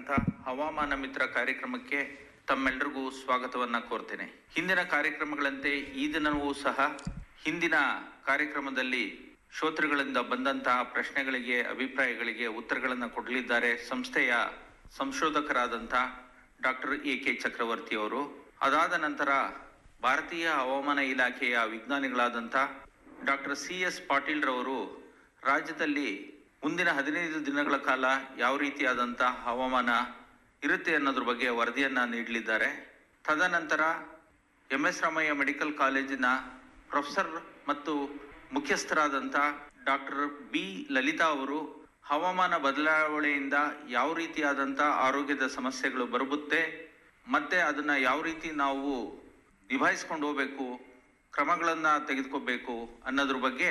ಇರ್ತಕ್ಕಂಥ ಹವಾಮಾನ ಮಿತ್ರ ಕಾರ್ಯಕ್ರಮಕ್ಕೆ ತಮ್ಮೆಲ್ಲರಿಗೂ ಸ್ವಾಗತವನ್ನ ಕೋರ್ತೇನೆ ಹಿಂದಿನ ಕಾರ್ಯಕ್ರಮಗಳಂತೆ ಈ ದಿನವೂ ಸಹ ಹಿಂದಿನ ಕಾರ್ಯಕ್ರಮದಲ್ಲಿ ಶ್ರೋತೃಗಳಿಂದ ಬಂದಂತಹ ಪ್ರಶ್ನೆಗಳಿಗೆ ಅಭಿಪ್ರಾಯಗಳಿಗೆ ಉತ್ತರಗಳನ್ನು ಕೊಡಲಿದ್ದಾರೆ ಸಂಸ್ಥೆಯ ಸಂಶೋಧಕರಾದಂಥ ಡಾಕ್ಟರ್ ಎ ಕೆ ಚಕ್ರವರ್ತಿ ಅವರು ಅದಾದ ನಂತರ ಭಾರತೀಯ ಹವಾಮಾನ ಇಲಾಖೆಯ ವಿಜ್ಞಾನಿಗಳಾದಂಥ ಡಾಕ್ಟರ್ ಸಿ ಎಸ್ ಪಾಟೀಲ್ ರವರು ರಾಜ್ಯದಲ್ಲಿ ಮುಂದಿನ ಹದಿನೈದು ದಿನಗಳ ಕಾಲ ಯಾವ ರೀತಿಯಾದಂಥ ಹವಾಮಾನ ಇರುತ್ತೆ ಅನ್ನೋದ್ರ ಬಗ್ಗೆ ವರದಿಯನ್ನ ನೀಡಲಿದ್ದಾರೆ ತದನಂತರ ಎಂ ಎಸ್ ರಾಮಯ್ಯ ಮೆಡಿಕಲ್ ಕಾಲೇಜಿನ ಪ್ರೊಫೆಸರ್ ಮತ್ತು ಮುಖ್ಯಸ್ಥರಾದಂಥ ಡಾಕ್ಟರ್ ಬಿ ಲಲಿತಾ ಅವರು ಹವಾಮಾನ ಬದಲಾವಣೆಯಿಂದ ಯಾವ ರೀತಿಯಾದಂಥ ಆರೋಗ್ಯದ ಸಮಸ್ಯೆಗಳು ಬರುತ್ತೆ ಮತ್ತೆ ಅದನ್ನ ಯಾವ ರೀತಿ ನಾವು ನಿಭಾಯಿಸ್ಕೊಂಡು ಹೋಗ್ಬೇಕು ಕ್ರಮಗಳನ್ನು ತೆಗೆದುಕೋಬೇಕು ಅನ್ನೋದ್ರ ಬಗ್ಗೆ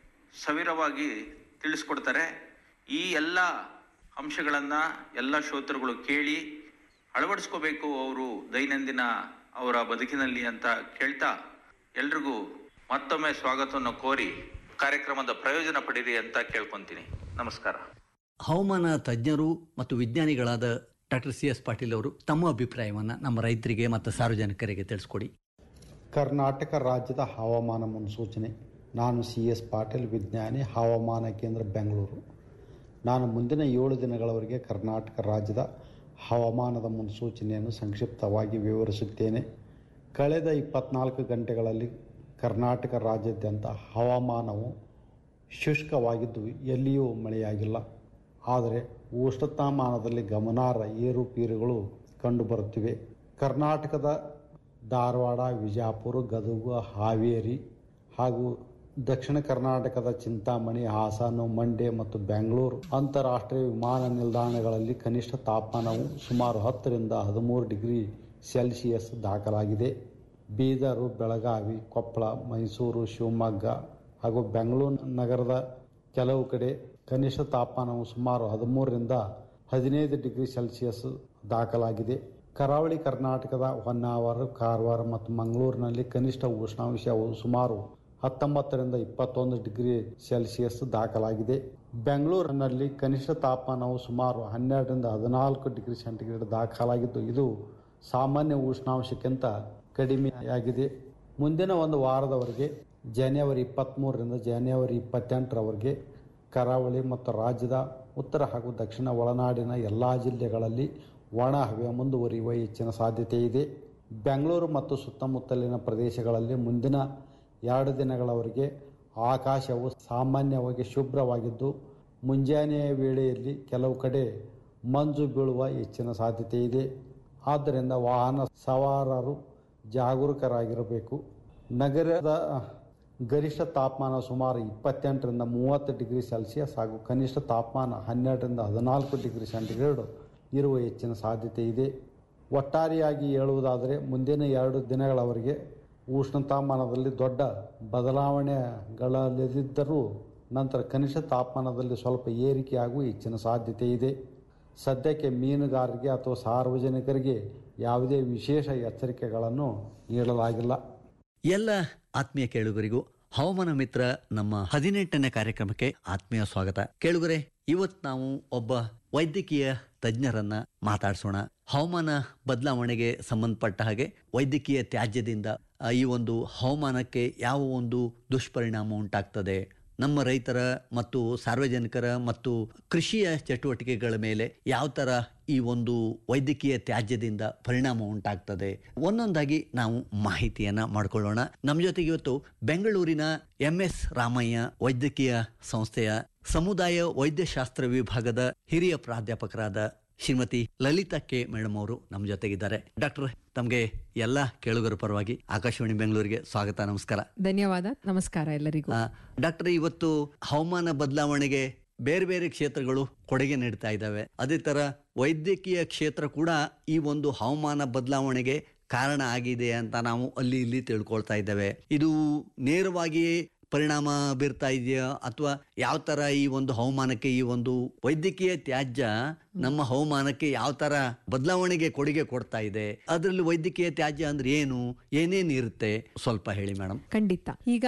ಸವಿರವಾಗಿ ತಿಳಿಸ್ಕೊಡ್ತಾರೆ ಈ ಎಲ್ಲ ಅಂಶಗಳನ್ನು ಎಲ್ಲ ಶ್ರೋತೃಗಳು ಕೇಳಿ ಅಳವಡಿಸ್ಕೋಬೇಕು ಅವರು ದೈನಂದಿನ ಅವರ ಬದುಕಿನಲ್ಲಿ ಅಂತ ಕೇಳ್ತಾ ಎಲ್ರಿಗೂ ಮತ್ತೊಮ್ಮೆ ಸ್ವಾಗತವನ್ನು ಕೋರಿ ಕಾರ್ಯಕ್ರಮದ ಪ್ರಯೋಜನ ಪಡೀರಿ ಅಂತ ಕೇಳ್ಕೊಂತೀನಿ ನಮಸ್ಕಾರ ಹವಾಮಾನ ತಜ್ಞರು ಮತ್ತು ವಿಜ್ಞಾನಿಗಳಾದ ಡಾಕ್ಟರ್ ಸಿ ಎಸ್ ಪಾಟೀಲ್ ಅವರು ತಮ್ಮ ಅಭಿಪ್ರಾಯವನ್ನು ನಮ್ಮ ರೈತರಿಗೆ ಮತ್ತು ಸಾರ್ವಜನಿಕರಿಗೆ ತಿಳಿಸ್ಕೊಡಿ ಕರ್ನಾಟಕ ರಾಜ್ಯದ ಹವಾಮಾನ ಮುನ್ಸೂಚನೆ ನಾನು ಸಿ ಎಸ್ ಪಾಟೀಲ್ ವಿಜ್ಞಾನಿ ಹವಾಮಾನ ಕೇಂದ್ರ ಬೆಂಗಳೂರು ನಾನು ಮುಂದಿನ ಏಳು ದಿನಗಳವರೆಗೆ ಕರ್ನಾಟಕ ರಾಜ್ಯದ ಹವಾಮಾನದ ಮುನ್ಸೂಚನೆಯನ್ನು ಸಂಕ್ಷಿಪ್ತವಾಗಿ ವಿವರಿಸುತ್ತೇನೆ ಕಳೆದ ಇಪ್ಪತ್ನಾಲ್ಕು ಗಂಟೆಗಳಲ್ಲಿ ಕರ್ನಾಟಕ ರಾಜ್ಯಾದ್ಯಂತ ಹವಾಮಾನವು ಶುಷ್ಕವಾಗಿದ್ದು ಎಲ್ಲಿಯೂ ಮಳೆಯಾಗಿಲ್ಲ ಆದರೆ ಉಷ್ಣತಾಮಾನದಲ್ಲಿ ಗಮನಾರ್ಹ ಏರುಪೇರುಗಳು ಕಂಡುಬರುತ್ತಿವೆ ಕರ್ನಾಟಕದ ಧಾರವಾಡ ವಿಜಯಪುರ ಗದಗ ಹಾವೇರಿ ಹಾಗೂ ದಕ್ಷಿಣ ಕರ್ನಾಟಕದ ಚಿಂತಾಮಣಿ ಹಾಸನ ಮಂಡ್ಯ ಮತ್ತು ಬೆಂಗಳೂರು ಅಂತಾರಾಷ್ಟ್ರೀಯ ವಿಮಾನ ನಿಲ್ದಾಣಗಳಲ್ಲಿ ಕನಿಷ್ಠ ತಾಪಮಾನವು ಸುಮಾರು ಹತ್ತರಿಂದ ಹದಿಮೂರು ಡಿಗ್ರಿ ಸೆಲ್ಸಿಯಸ್ ದಾಖಲಾಗಿದೆ ಬೀದರು ಬೆಳಗಾವಿ ಕೊಪ್ಪಳ ಮೈಸೂರು ಶಿವಮೊಗ್ಗ ಹಾಗೂ ಬೆಂಗಳೂರು ನಗರದ ಕೆಲವು ಕಡೆ ಕನಿಷ್ಠ ತಾಪಮಾನವು ಸುಮಾರು ಹದಿಮೂರರಿಂದ ಹದಿನೈದು ಡಿಗ್ರಿ ಸೆಲ್ಸಿಯಸ್ ದಾಖಲಾಗಿದೆ ಕರಾವಳಿ ಕರ್ನಾಟಕದ ಹೊನ್ನಾವರ ಕಾರವಾರ ಮತ್ತು ಮಂಗಳೂರಿನಲ್ಲಿ ಕನಿಷ್ಠ ಉಷ್ಣಾಂಶವು ಸುಮಾರು ಹತ್ತೊಂಬತ್ತರಿಂದ ಇಪ್ಪತ್ತೊಂದು ಡಿಗ್ರಿ ಸೆಲ್ಸಿಯಸ್ ದಾಖಲಾಗಿದೆ ಬೆಂಗಳೂರಿನಲ್ಲಿ ಕನಿಷ್ಠ ತಾಪಮಾನವು ಸುಮಾರು ಹನ್ನೆರಡರಿಂದ ಹದಿನಾಲ್ಕು ಡಿಗ್ರಿ ಸೆಂಟಿಗ್ರೇಡ್ ದಾಖಲಾಗಿದ್ದು ಇದು ಸಾಮಾನ್ಯ ಉಷ್ಣಾಂಶಕ್ಕಿಂತ ಕಡಿಮೆಯಾಗಿದೆ ಮುಂದಿನ ಒಂದು ವಾರದವರೆಗೆ ಜನವರಿ ಇಪ್ಪತ್ತ್ಮೂರರಿಂದ ಜನವರಿ ಇಪ್ಪತ್ತೆಂಟರವರೆಗೆ ಕರಾವಳಿ ಮತ್ತು ರಾಜ್ಯದ ಉತ್ತರ ಹಾಗೂ ದಕ್ಷಿಣ ಒಳನಾಡಿನ ಎಲ್ಲ ಜಿಲ್ಲೆಗಳಲ್ಲಿ ಒಣ ಹವೆ ಮುಂದುವರಿಯುವ ಹೆಚ್ಚಿನ ಸಾಧ್ಯತೆ ಇದೆ ಬೆಂಗಳೂರು ಮತ್ತು ಸುತ್ತಮುತ್ತಲಿನ ಪ್ರದೇಶಗಳಲ್ಲಿ ಮುಂದಿನ ಎರಡು ದಿನಗಳವರೆಗೆ ಆಕಾಶವು ಸಾಮಾನ್ಯವಾಗಿ ಶುಭ್ರವಾಗಿದ್ದು ಮುಂಜಾನೆಯ ವೇಳೆಯಲ್ಲಿ ಕೆಲವು ಕಡೆ ಮಂಜು ಬೀಳುವ ಹೆಚ್ಚಿನ ಸಾಧ್ಯತೆ ಇದೆ ಆದ್ದರಿಂದ ವಾಹನ ಸವಾರರು ಜಾಗರೂಕರಾಗಿರಬೇಕು ನಗರದ ಗರಿಷ್ಠ ತಾಪಮಾನ ಸುಮಾರು ಇಪ್ಪತ್ತೆಂಟರಿಂದ ಮೂವತ್ತು ಡಿಗ್ರಿ ಸೆಲ್ಸಿಯಸ್ ಹಾಗೂ ಕನಿಷ್ಠ ತಾಪಮಾನ ಹನ್ನೆರಡರಿಂದ ಹದಿನಾಲ್ಕು ಡಿಗ್ರಿ ಸೆಂಟಿಗ್ರೇಡ್ ಇರುವ ಹೆಚ್ಚಿನ ಸಾಧ್ಯತೆ ಇದೆ ಒಟ್ಟಾರೆಯಾಗಿ ಹೇಳುವುದಾದರೆ ಮುಂದಿನ ಎರಡು ದಿನಗಳವರೆಗೆ ಉಷ್ಣತಾಮಾನದಲ್ಲಿ ದೊಡ್ಡ ಬದಲಾವಣೆಗಳಲ್ಲಿದ್ದರೂ ನಂತರ ಕನಿಷ್ಠ ತಾಪಮಾನದಲ್ಲಿ ಸ್ವಲ್ಪ ಏರಿಕೆಯಾಗುವ ಹೆಚ್ಚಿನ ಸಾಧ್ಯತೆ ಇದೆ ಸದ್ಯಕ್ಕೆ ಮೀನುಗಾರರಿಗೆ ಅಥವಾ ಸಾರ್ವಜನಿಕರಿಗೆ ಯಾವುದೇ ವಿಶೇಷ ಎಚ್ಚರಿಕೆಗಳನ್ನು ನೀಡಲಾಗಿಲ್ಲ ಎಲ್ಲ ಆತ್ಮೀಯ ಕೇಳುಗರಿಗೂ ಹವಾಮಾನ ಮಿತ್ರ ನಮ್ಮ ಹದಿನೆಂಟನೇ ಕಾರ್ಯಕ್ರಮಕ್ಕೆ ಆತ್ಮೀಯ ಸ್ವಾಗತ ಕೇಳುಗರೆ ಇವತ್ತು ನಾವು ಒಬ್ಬ ವೈದ್ಯಕೀಯ ತಜ್ಞರನ್ನ ಮಾತಾಡಿಸೋಣ ಹವಾಮಾನ ಬದಲಾವಣೆಗೆ ಸಂಬಂಧಪಟ್ಟ ಹಾಗೆ ವೈದ್ಯಕೀಯ ತ್ಯಾಜ್ಯದಿಂದ ಆ, ಈ ಒಂದು ಹವಾಮಾನಕ್ಕೆ ಯಾವ ಒಂದು ದುಷ್ಪರಿಣಾಮ ಉಂಟಾಗ್ತದೆ ನಮ್ಮ ರೈತರ ಮತ್ತು ಸಾರ್ವಜನಿಕರ ಮತ್ತು ಕೃಷಿಯ ಚಟುವಟಿಕೆಗಳ ಮೇಲೆ ಯಾವ ಥರ ಈ ಒಂದು ವೈದ್ಯಕೀಯ ತ್ಯಾಜ್ಯದಿಂದ ಪರಿಣಾಮ ಉಂಟಾಗ್ತದೆ ಒಂದೊಂದಾಗಿ ನಾವು ಮಾಹಿತಿಯನ್ನ ಮಾಡ್ಕೊಳ್ಳೋಣ ನಮ್ಮ ಜೊತೆಗೆ ಇವತ್ತು ಬೆಂಗಳೂರಿನ ಎಂ ಎಸ್ ರಾಮಯ್ಯ ವೈದ್ಯಕೀಯ ಸಂಸ್ಥೆಯ ಸಮುದಾಯ ವೈದ್ಯಶಾಸ್ತ್ರ ವಿಭಾಗದ ಹಿರಿಯ ಪ್ರಾಧ್ಯಾಪಕರಾದ ಶ್ರೀಮತಿ ಲಲಿತಾ ಕೆ ಮೇಡಮ್ ಅವರು ನಮ್ಮ ಜೊತೆಗಿದ್ದಾರೆ ಡಾಕ್ಟರ್ ತಮಗೆ ಎಲ್ಲ ಕೇಳುಗರ ಪರವಾಗಿ ಆಕಾಶವಾಣಿ ಬೆಂಗಳೂರಿಗೆ ಸ್ವಾಗತ ನಮಸ್ಕಾರ ಧನ್ಯವಾದ ನಮಸ್ಕಾರ ಎಲ್ಲರಿಗೂ ಆ, ಡಾಕ್ಟರ್ ಇವತ್ತು ಹವಾಮಾನ ಬದಲಾವಣೆಗೆ ಬೇರೆ ಬೇರೆ ಕ್ಷೇತ್ರಗಳು ಕೊಡುಗೆ ನೀಡ್ತಾ ಇದ್ದಾವೆ ಅದೇ ತರ ವೈದ್ಯಕೀಯ ಕ್ಷೇತ್ರ ಕೂಡ ಈ ಒಂದು ಹವಾಮಾನ ಬದಲಾವಣೆಗೆ ಕಾರಣ ಆಗಿದೆ ಅಂತ ನಾವು ಅಲ್ಲಿ ಇಲ್ಲಿ ತಿಳ್ಕೊಳ್ತಾ ಇದ್ದೇವೆ ಇದು ನೇರವಾಗಿ ಪರಿಣಾಮ ಬೀರ್ತಾ ಇದೆಯಾ ಅಥವಾ ಯಾವ ತರ ಈ ಒಂದು ಹವಾಮಾನಕ್ಕೆ ಈ ಒಂದು ವೈದ್ಯಕೀಯ ತ್ಯಾಜ್ಯ ನಮ್ಮ ಹವಾಮಾನಕ್ಕೆ ಯಾವ ತರ ಬದಲಾವಣೆಗೆ ಕೊಡುಗೆ ಕೊಡ್ತಾ ಇದೆ ಅದರಲ್ಲಿ ವೈದ್ಯಕೀಯ ತ್ಯಾಜ್ಯ ಅಂದ್ರೆ ಏನು ಏನೇನು ಇರುತ್ತೆ ಸ್ವಲ್ಪ ಹೇಳಿ ಮೇಡಮ್ ಖಂಡಿತ ಈಗ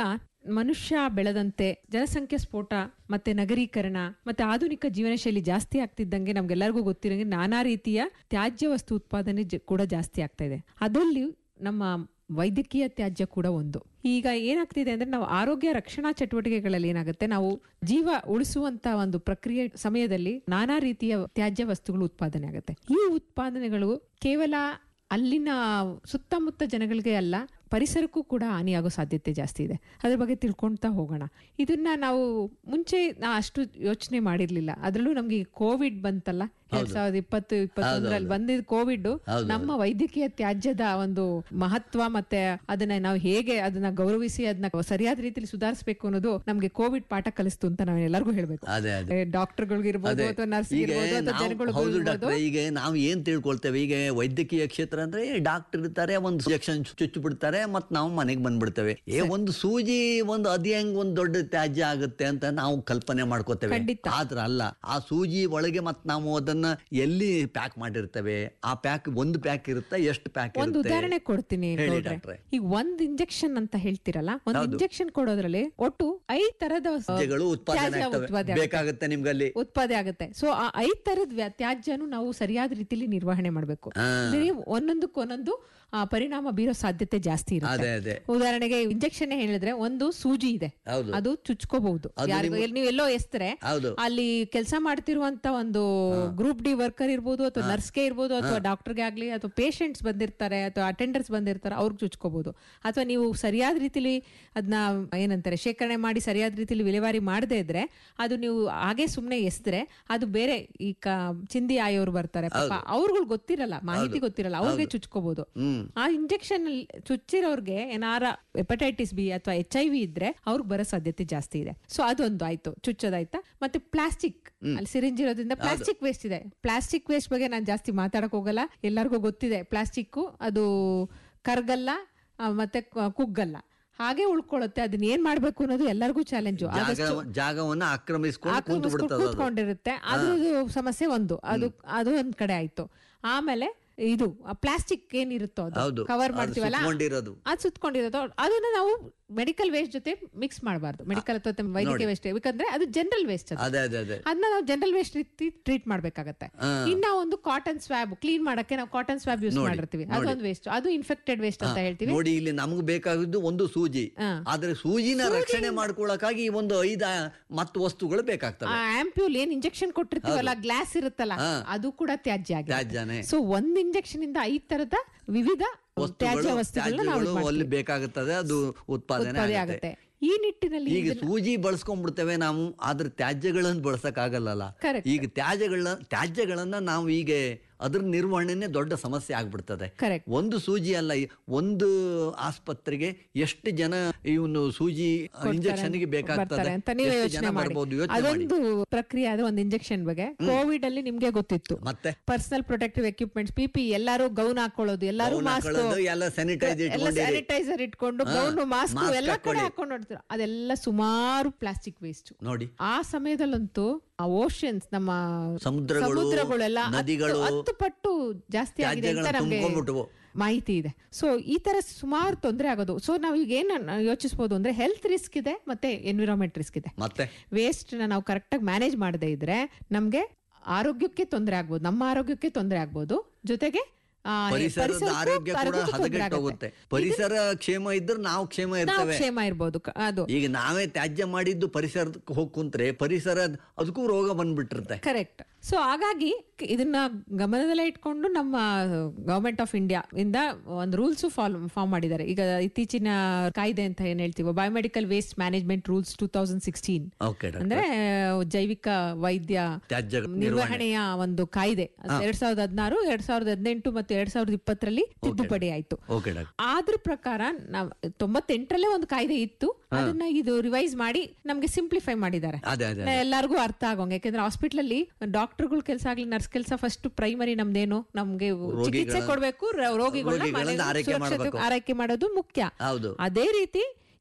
ಮನುಷ್ಯ ಬೆಳೆದಂತೆ ಜನಸಂಖ್ಯೆ ಸ್ಫೋಟ ಮತ್ತೆ ನಗರೀಕರಣ ಮತ್ತೆ ಆಧುನಿಕ ಜೀವನ ಶೈಲಿ ಜಾಸ್ತಿ ಆಗ್ತಿದ್ದಂಗೆ ನಮ್ಗೆಲ್ಲರಿಗೂ ಗೊತ್ತಿರಂಗೆ ನಾನಾ ರೀತಿಯ ತ್ಯಾಜ್ಯ ವಸ್ತು ಉತ್ಪಾದನೆ ಜ- ಕೂಡ ಜಾಸ್ತಿ ಆಗ್ತಾ ಇದೆ ಅದರಲ್ಲಿ ನಮ್ಮ ವೈದ್ಯಕೀಯ ತ್ಯಾಜ್ಯ ಕೂಡ ಒಂದು ಈಗ ಏನಾಗ್ತಿದೆ ಅಂದ್ರೆ ನಾವು ಆರೋಗ್ಯ ರಕ್ಷಣಾ ಚಟುವಟಿಕೆಗಳಲ್ಲಿ ಏನಾಗುತ್ತೆ ನಾವು ಜೀವ ಉಳಿಸುವಂತ ಒಂದು ಪ್ರಕ್ರಿಯೆ ಸಮಯದಲ್ಲಿ ನಾನಾ ರೀತಿಯ ತ್ಯಾಜ್ಯ ವಸ್ತುಗಳು ಉತ್ಪಾದನೆ ಆಗುತ್ತೆ ಈ ಉತ್ಪಾದನೆಗಳು ಕೇವಲ ಅಲ್ಲಿನ ಸುತ್ತಮುತ್ತ ಜನಗಳಿಗೆ ಅಲ್ಲ ಪರಿಸರಕ್ಕೂ ಕೂಡ ಹಾನಿಯಾಗೋ ಸಾಧ್ಯತೆ ಜಾಸ್ತಿ ಇದೆ ಅದ್ರ ಬಗ್ಗೆ ತಿಳ್ಕೊಳ್ತಾ ಹೋಗೋಣ ಇದನ್ನ ನಾವು ಮುಂಚೆ ನಾ ಅಷ್ಟು ಯೋಚನೆ ಮಾಡಿರ್ಲಿಲ್ಲ ಅದ್ರಲ್ಲೂ ನಮ್ಗೆ ಕೋವಿಡ್ ಬಂತಲ್ಲ ಎರಡ್ ಸಾವಿರದ ಇಪ್ಪತ್ತು ಇಪ್ಪತ್ತೊಂದರಲ್ಲಿ ಬಂದಿದ್ ಕೋವಿಡ್ ಹೌದು, ನಮ್ಮ ವೈದ್ಯಕೀಯ ತ್ಯಾಜ್ಯದ ಒಂದು ಮಹತ್ವ ಮತ್ತೆ ಅದನ್ನ ನಾವು ಹೇಗೆ ಅದನ್ನ ಗೌರವಿಸಿ ಅದನ್ನ ಸರಿಯಾದ ರೀತಿಯಲ್ಲಿ ಸುಧಾರಿಸಬೇಕು ಅನ್ನೋದು ನಮ್ಗೆ ಕೋವಿಡ್ ಪಾಠ ಕಲಿಸ್ತು ಅಂತ ನಾವು ಎಲ್ಲರಿಗೂ ಹೇಳ್ಬೇಕು ಅದೇ ಅದೇ ಡಾಕ್ಟರ್ಗಳಿಗಿರ್ಬೋದು ಅದೇ. ಅಥವಾ ನರ್ಸ್ ಈಗ ಇರ್ಬೋದು ಅಥವಾ ನಾವು- ಜನಗಳು ಹೌದು ಇರ್ಬೋದು ಡಾಕ್ಟ್ರೆ ಈಗ ನಾವು ಏನ್ ತಿಳ್ಕೊಳ್ತೇವೆ ಈಗ ವೈದ್ಯಕೀಯ ಕ್ಷೇತ್ರ ಅಂದ್ರೆ ಡಾಕ್ಟರ್ ಇರ್ತಾರೆ ಒಂದು ಇಂಜೆಕ್ಷನ್ ಚುಚ್ಚು ಬಿಡ್ತಾರೆ ಮತ್ ನಾವು ಮನೆಗೆ ಬಂದ್ಬಿಡ್ತೇವೆ ಏ ಒಂದು ಸೂಜಿ ಒಂದು ಅದ್ ಹೆಂಗ್ ಒಂದ್ ದೊಡ್ಡ ತ್ಯಾಜ್ಯ ಆಗುತ್ತೆ ಅಂತ ನಾವು ಕಲ್ಪನೆ ಮಾಡ್ಕೋತೇವೆ ಖಂಡಿತ. ಆದ್ರ ಅಲ್ಲ ಆ ಸೂಜಿ ಒಳಗೆ ಮತ್ ನಾವು ಅದನ್ನ ಎಲ್ಲಿ ಪ್ಯಾಕ್ ಮಾಡಿರ್ತೇವೆ ಆ ಪ್ಯಾಕ್ ಒಂದು ಪ್ಯಾಕ್ ಇರುತ್ತೆ ಎಷ್ಟು ಪ್ಯಾಕ್ ಒಂದು ಇರುತ್ತೆ ಉದಾಹರಣೆ ಕೊಡ್ತೀನಿ ಹೇಳಿ ಗೌಡ್ರೆ. ಡಾಕ್ಟ್ರೆ. ಈಗ ಒಂದ್ ಇಂಜೆಕ್ಷನ್ ಅಂತ ಹೇಳ್ತಿರಲ್ಲ ಒಂದ್ ಹೌದು. ಇಂಜೆಕ್ಷನ್ ಕೊಡೋದ್ರಲ್ಲಿ ಒಟ್ಟು ಐದ್ ತರದ ಆ, ತ್ಯಾಜ್ಯಗಳು ಉತ್ಪಾದನೆ ತ್ಯಾಜ್ಯ ಆಗ್ತವೆ ಉತ್ಪಾದನೆ ಆಗುತ್ತೆ. ಬೇಕಾಗುತ್ತೆ ನಿಮ್ಗಲ್ಲಿ ಉತ್ಪಾದನೆ ಆಗುತ್ತೆ ಸೊ ಆ ಐದ್ ತರದ ವ್ಯ- ತ್ಯಾಜ್ಯನು ನಾವು ಸರಿಯಾದ ರೀತಿಯಲ್ಲಿ ನಿರ್ವಹಣೆ ಮಾಡಬೇಕು ಹಾ. ಒಂದೊಂದಕ್ಕೆ ಒಂದೊಂದು ಆ, ಪರಿಣಾಮ ಬೀರೋ ಸಾಧ್ಯತೆ ಜಾಸ್ತಿ ಇರುತ್ತೆ ಅದೇ ಅದೇ ಉದಾಹರಣೆಗೆ ಇಂಜೆಕ್ಷನ್ ಹೇಳಿದ್ರೆ ಒಂದು ಸೂಜಿ ಇದೆ ಹೌದು ಅದು ಚುಚ್ಕೋಬಹುದು ಅದು ಯಾರಿಗೂ ನಿಮ್ಮ- ಎಲ್ಲಿ- ನೀವು ಎಲ್ಲೋ ಎಸ್ತರೆ ಹೌದು ಅಲ್ಲಿ ಕೆಲಸ ಮಾಡ್ತಿರುವಂತ ಒಂದು ಗ್ರೂಪ್ ಡಿ ವರ್ಕರ್ ಇರ್ಬೋದು ಅಥವಾ ನರ್ಸ್ಗೆ ಇರ್ಬೋದು ಅಥವಾ ಡಾಕ್ಟರ್ಗೆ ಆಗ್ಲಿ ಅಥವಾ ಪೇಷಂಟ್ಸ್ ಬಂದಿರ್ತಾರೆ ಅಥವಾ ಅಟೆಂಡರ್ಸ್ ಬಂದಿರ್ತಾರೆ ಅವ್ರಿಗೆ ಚುಚ್ಕೋಬಹುದು ಅಥವಾ ನೀವು ಸರಿಯಾದ ರೀತಿಲಿ ಅದನ್ನ ಏನಂತಾರೆ ಶೇಖರಣೆ ಮಾಡಿ ಸರಿಯಾದ ರೀತಿಲಿ ವಿಲೇವಾರಿ ಮಾಡದೇ ಇದ್ರೆ ಅದು ನೀವು ಹಾಗೆ ಸುಮ್ಮನೆ ಎಸ್ದ್ರೆ ಅದು ಬೇರೆ ಈ ಕ- ಚಿಂದಿ ಆಯೋರು ಬರ್ತಾರೆ ಪಾಪ ಅವ್ರುಗಳು ಗೊತ್ತಿರಲ್ಲ ಮಾಹಿತಿ ಗೊತ್ತಿರಲ್ಲ ಅವ್ರಿಗೆ ಚುಚ್ಕೋಬಹುದು ಹ್ಮ್ ಆ ಇಂಜೆಕ್ಷನ್ ಚುಚ್ಚಿರೋರ್ಗೆ ಏನಾರ ಹೆಪಟೈಟಿಸ್ ಬಿ ಅಥವಾ ಎಚ್ ಐ ವಿ ಇದ್ರೆ ಅವ್ರಿಗೆ ಬರೋ ಸಾಧ್ಯತೆ ಜಾಸ್ತಿ ಇದೆ ಸೊ ಅದೊಂದು ಆಯ್ತು ಚುಚ್ಚೋದಾಯ್ತಾ ಮತ್ತೆ ಪ್ಲಾಸ್ಟಿಕ್ ಅಲ್ಲಿ ಸಿರಿಂಜ್ ಇರೋದ್ರಿಂದ ಪ್ಲಾಸ್ಟಿಕ್ ವೇಸ್ಟ್ ಇದೆ ಪ್ಲಾಸ್ಟಿಕ್ ವೇಸ್ಟ್ ಬಗ್ಗೆ ನಾನು ಜಾಸ್ತಿ ಮಾತಾಡಕ್ ಹೋಗಲ್ಲ ಎಲ್ಲರಿಗೂ ಗೊತ್ತಿದೆ ಪ್ಲಾಸ್ಟಿಕ್ ಅದು ಕರ್ಗಲ್ಲ ಆ, ಮತ್ತೆ ಕ- ಕುಗ್ಗಲ್ಲ ಹಾಗೆ ಉಳ್ಕೊಳ್ಳುತ್ತೆ ಅದನ್ನ ಏನ್ ಮಾಡ್ಬೇಕು ಅನ್ನೋದು ಎಲ್ಲರಿಗೂ ಚಾಲೆಂಜು ಜಾಗ ಜಾಗವನ್ನ ಆಕ್ರಮಿಸ್ಕೊಂಡು ಕುಂತು ಬಿಡ್ತದೆ ಅದು. ಕೂತ್ಕೊಂಡಿರುತ್ತೆ ಅದ್ರದ್ದು ಸಮಸ್ಯೆ ಒಂದು ಅದು ಅದು ಒಂದ್ ಕಡೆ ಆಯ್ತು ಆಮೇಲೆ ಇದು ಪ್ಲಾಸ್ಟಿಕ್ ಏನಿರುತ್ತೋ ಹೌದು ಅದು ಕವರ್ ಅದು ಮಾಡ್ತೀವಲ್ಲ ಸುತ್ಕೊಂಡಿರೋದು. ಅದು ಸುತ್ಕೊಂಡಿರೋದು ಅದನ್ನ ನಾವು ಮೆಡಿಕಲ್ ವೇಸ್ಟ್ ಜೊತೆ ಮಿಕ್ಸ್ ಮಾಡಬಾರ್ದು ಮೆಡಿಕಲ್ ಅಥವಾ ವೈದ್ಯಕೀಯ ವೇಸ್ಟ್ ಯಾಕಂದ್ರೆ ಅದು ಜನರಲ್ ವೇಸ್ಟ್ ಅದು ಅದೇ ಅದೇ ಅದೇ ಅದನ್ನ ನಾವು ಜನರಲ್ ವೇಸ್ಟ್ ರೀತಿ ಟ್ರೀಟ್ ಮಾಡ್ಬೇಕಾಗತ್ತೆ ಹಾ. ಇನ್ನ ಒಂದು ಕಾಟನ್ ಸ್ವಾಬ್ ಕ್ಲೀನ್ ಮಾಡಕ್ಕೆ ನಾವು ಕಾಟನ್ ಸ್ವಾಬ್ ಯೂಸ್ ನೋಡಿ, ಮಾಡಿರ್ತೀವಿ ನೋಡಿ. ಅದೊಂದು ವೇಸ್ಟ್ ಅದು ಇನ್ಫೆಕ್ಟೆಡ್ ವೇಸ್ಟ್ ಅಂತ ಹೇಳ್ತೀವಿ ನೋಡಿ ಇಲ್ಲಿ ನಮ್ಗೆ ಬೇಕಾಗಿದ್ದು ಒಂದು ಸೂಜಿ ಹಾ. ಆದ್ರೆ ಸೂಜಿನ ರಕ್ಷಣೆ ಮಾಡ್ಕೊಳಕ್ಕಾಗಿ ಈ ಒಂದು ಐದ ಮತ್ತು ವಸ್ತುಗಳು ಬೇಕಾಗ್ತವೆ ಆ ಆಂಪ್ಯೂಲ್ ಏನ್ ಇಂಜೆಕ್ಷನ್ ಕೊಟ್ಟಿರ್ತೀವಲ್ಲ ಗ್ಲಾಸ್ ಇರುತ್ತಲ್ಲ ಹಾ. ಅದು ಕೂಡ ತ್ಯಾಜ್ಯ ಆಗಿದೆ ತ್ಯಾಜ್ಯನೇ ಸೊ ಒಂದ್ ಇಂಜೆಕ್ಷನ್ ಇಂದ ಐದ್ ತರದ ವಿವಿಧ ತ್ಯಾಜ್ಯ ವಸ್ತುಗಳು ವಸ್ತುಗಳನ್ನ ನಾವು ತ್ಯಾಜ್ಯಗಳು ಮಾಡ್ತೀವಿ. ಅಲ್ಲಿ ಬೇಕಾಗುತ್ತದೆ ಅದು ಉತ್ಪಾದನೆ ಉತ್ಪಾದನೆ ಆಗುತ್ತೆ ಆಗುತ್ತೆ ಈ ನಿಟ್ಟಿನಲ್ಲಿ ಈಗ ಸೂಜಿ ಬಳಸ್ಕೊಂಡ್ಬಿಡ್ತೇವೆ ನಾವು ಆದ್ರೆ ತ್ಯಾಜ್ಯಗಳನ್ನು ಬಳಸಕ್ ಆಗಲ್ಲ Correct. ಈಗ ತ್ಯಾಜ್ಯಗಳನ್ನ ತ್ಯಾಜ್ಯಗಳನ್ನ ನಾವು ಈಗ ಅದ್ರ ನಿರ್ವಹಣೆನೇ ದೊಡ್ಡ ಸಮಸ್ಯೆ ಆಗ್ಬಿಡ್ತದೆ ಕರೆಕ್ಟ್ ಒಂದು ಸೂಜಿ ಅಲ್ಲ ಈ ಒಂದು ಆಸ್ಪತ್ರೆಗೆ ಎಷ್ಟು ಜನ ಇವನು ಸೂಜಿ ಇಂಜೆಕ್ಷನ್ಗೆ ಬೇಕಾಗ್ತದೆ ಬರ್ತಾರೆ ಅಂತ ನೀವೇ ಎಷ್ಟು ಯೋಚನೆ ಜನ ಮಾಡಿ ಬರ್ಬೋದು ಯೋಚನೆ ಮಾಡಿ ಅದೊಂದು ಪ್ರಕ್ರಿಯೆ ಆದ್ರೆ ಒಂದು ಇಂಜೆಕ್ಷನ್ ಬಗ್ಗೆ ಕೋವಿಡ್ ಅಲ್ಲಿ ನಿಮ್ಗೆ ಗೊತ್ತಿತ್ತು ಮತ್ತೆ ಪರ್ಸನಲ್ ಪ್ರೊಟೆಕ್ಟಿವ್ ಎಕ್ವಿಪ್ಮೆಂಟ್ಸ್ ಪಿಪಿ ಎಲ್ಲಾರು ಗೌನ್ ಹಾಕೊಳ್ಳೋದು ಎಲ್ಲಾರು ಗೌನ್ ಮಾಸ್ಕ್ ಹಾಕೊಳ್ಳೋದು, ಎಲ್ಲ ಸ್ಯಾನಿಟೈಸ್ ಎಲ್ಲ ಇಟ್ಕೊಂಡಿರಿ ಸ್ಯಾನಿಟೈಸರ್ ಇಟ್ಕೊಂಡು ಹಾ, ಗೌನ್ ಮಾಸ್ಕ್ mask ಎಲ್ಲ ಕಡೆ ಹಾಕೊಳ್ಳಿ. ಹಾಕೊಂಡು ನೋಡ್ತಾರೆ ಅದೆಲ್ಲ ಸುಮಾರು ಪ್ಲಾಸ್ಟಿಕ್ ವೇಸ್ಟ್ ನೋಡಿ ಆ ಸಮಯದಲ್ಲಂತೂ ಆ ಓಷನ್ಸ್ ನಮ್ಮ ಸಮುದ್ರಗಳು, ಸಮುದ್ರಗಳೆಲ್ಲ ಹತ್ತು- ನದಿಗಳು, ಹತ್ತು ಪಟ್ಟು ಜಾಸ್ತಿ ಆಗಿದೆ ಅಂತ ತ್ಯಾಜ್ಯಗಳನ್ನ ನಮ್ಗೆ ತುಂಬ್ಕೊಂಡ್ಬಿಟ್ವು. ಮಾಹಿತಿ ಇದೆ ಸೊ ಈ ತರ ಸುಮಾರು ತೊಂದರೆ ಆಗೋದು ಸೊ ನಾವು ಈಗ ಏನ್ ಯೋಚಿಸಬಹುದು ಅಂದ್ರೆ ಹೆಲ್ತ್ ರಿಸ್ಕ್ ಇದೆ ಮತ್ತೆ ಎನ್ವಿರಾನ್ಮೆಂಟ್ ರಿಸ್ಕ್ ಇದೆ ಮತ್ತೆ ವೇಸ್ಟ್ ನಾವು ಕರೆಕ್ಟಾಗಿ ಮ್ಯಾನೇಜ್ ಮಾಡದೇ ಇದ್ರೆ ನಮ್ಗೆ ಆರೋಗ್ಯಕ್ಕೆ ತೊಂದರೆ ಆಗ್ಬೋದು ನಮ್ಮ ಆರೋಗ್ಯಕ್ಕೆ ತೊಂದರೆ ಆಗ್ಬೋದು ಜೊತೆಗೆ ಆ, ಪರಿಸರದ ಪರಿಸರಕ್ಕೂ- ಆರೋಗ್ಯ ಕೂಡ ಆರೋಗ್ಯಕ್ಕೂ ತೊಂದ್ರೆ ಹದಗೆಟ್ಟು ಆಗುತ್ತೆ. ಹೋಗುತ್ತೆ ಪರಿಸರ ಕ್ಷೇಮ ಇದ್ರೆ ನಾವು ಕ್ಷೇಮ ನಾವು ಇರ್ತೇವೆ ಕ್ಷೇಮ ಇರ್ಬೋದು ಕ- ಅದು ಈಗ ನಾವೇ ತ್ಯಾಜ್ಯ ಮಾಡಿದ್ದು ಪರಿಸರಕ್ಕೆ ಹೋಗಿ ಕುಂತ್ರೆ ಪರಿಸರ ಅದಕ್ಕೂ ರೋಗ ಬಂದ್ಬಿಟ್ಟಿರುತ್ತೆ ಕರೆಕ್ಟ್ ಸೊ ಹಾಗಾಗಿ ಕ- ಇದನ್ನ ಗಮನದಲ್ಲೇ ಇಟ್ಕೊಂಡು ನಮ್ಮ ಗವರ್ಮೆಂಟ್ ಆಫ್ ಇಂಡಿಯಾ ಇಂದ ಒಂದು ರೂಲ್ಸ್ ಫಾಲೋ ಫಾರ್ಮ್ ಮಾಡಿದ್ದಾರೆ ಈಗ ಇತ್ತೀಚಿನ ಕಾಯ್ದೆ ಅಂತ ಏನ್ ಹೇಳ್ತೀವಿ biomedical waste management rules two thousand sixteen okay ಅಂದ್ರೆ ಜೈವಿಕ ವೈದ್ಯ ತ್ಯಾಜ್ಯ ನಿರ್ವಹಣೆಯ ಒಂದು ಕಾಯ್ದೆ ಎರಡ್ ಸಾವಿರದ ಹದಿನಾರು ಎರಡ್ ಸಾವಿರದ ಹದಿನೆಂಟು ಮತ್ತು ಎರಡ್ ಸಾವಿರದ ಇಪ್ಪತ್ತರಲ್ಲಿ ತಿದ್ದುಪಡಿ ಆಯ್ತು ಓಕೆ ಡಾಕ್ಟರ್ ಆದ್ರ ಪ್ರಕಾರ ನಾವ್ ತೊಂಬತ್ತೆಂಟರಲ್ಲೇ ಒಂದು ಕಾಯ್ದೆ ಇತ್ತು ಅದನ್ನ ಇದು ರಿವೈಸ್ ಮಾಡಿ ನಮ್ಗೆ ಸಿಂಪ್ಲಿಫೈ ಮಾಡಿದ್ದಾರೆ ಅದೇ ಅದೇ ಎಲ್ಲರಿಗೂ ಅರ್ಥ ಆಗೋಂಗೆ ಯಾಕಂದ್ರೆ ಹಾಸ್ಪಿಟಲ್ ಅಲ್ಲಿ ಡಾಕ್ಟರ್ಗಳ ಕೆಲಸ ಆಗ್ಲಿ ನರ್ಸ್ ಕೆಲಸ ಫಸ್ಟ್ ಪ್ರೈಮರಿ ನಮ್ದೇನು ನಮ್ಗೆ ಚಿಕಿತ್ಸೆ ಕೊಡ್ಬೇಕು ರ- ರೋಗಿಗಳನ್ನ ರೋಗಿಗಳನ್ನ ಮನೆಗೆ ಆರೈಕೆ ಸುರಕ್ಷತೆ ಮಾಡ್ಬೇಕು. ಆರೈಕೆ ಮಾಡೋದು ಮುಖ್ಯ ಹೌದು ಅದೇ ರೀತಿ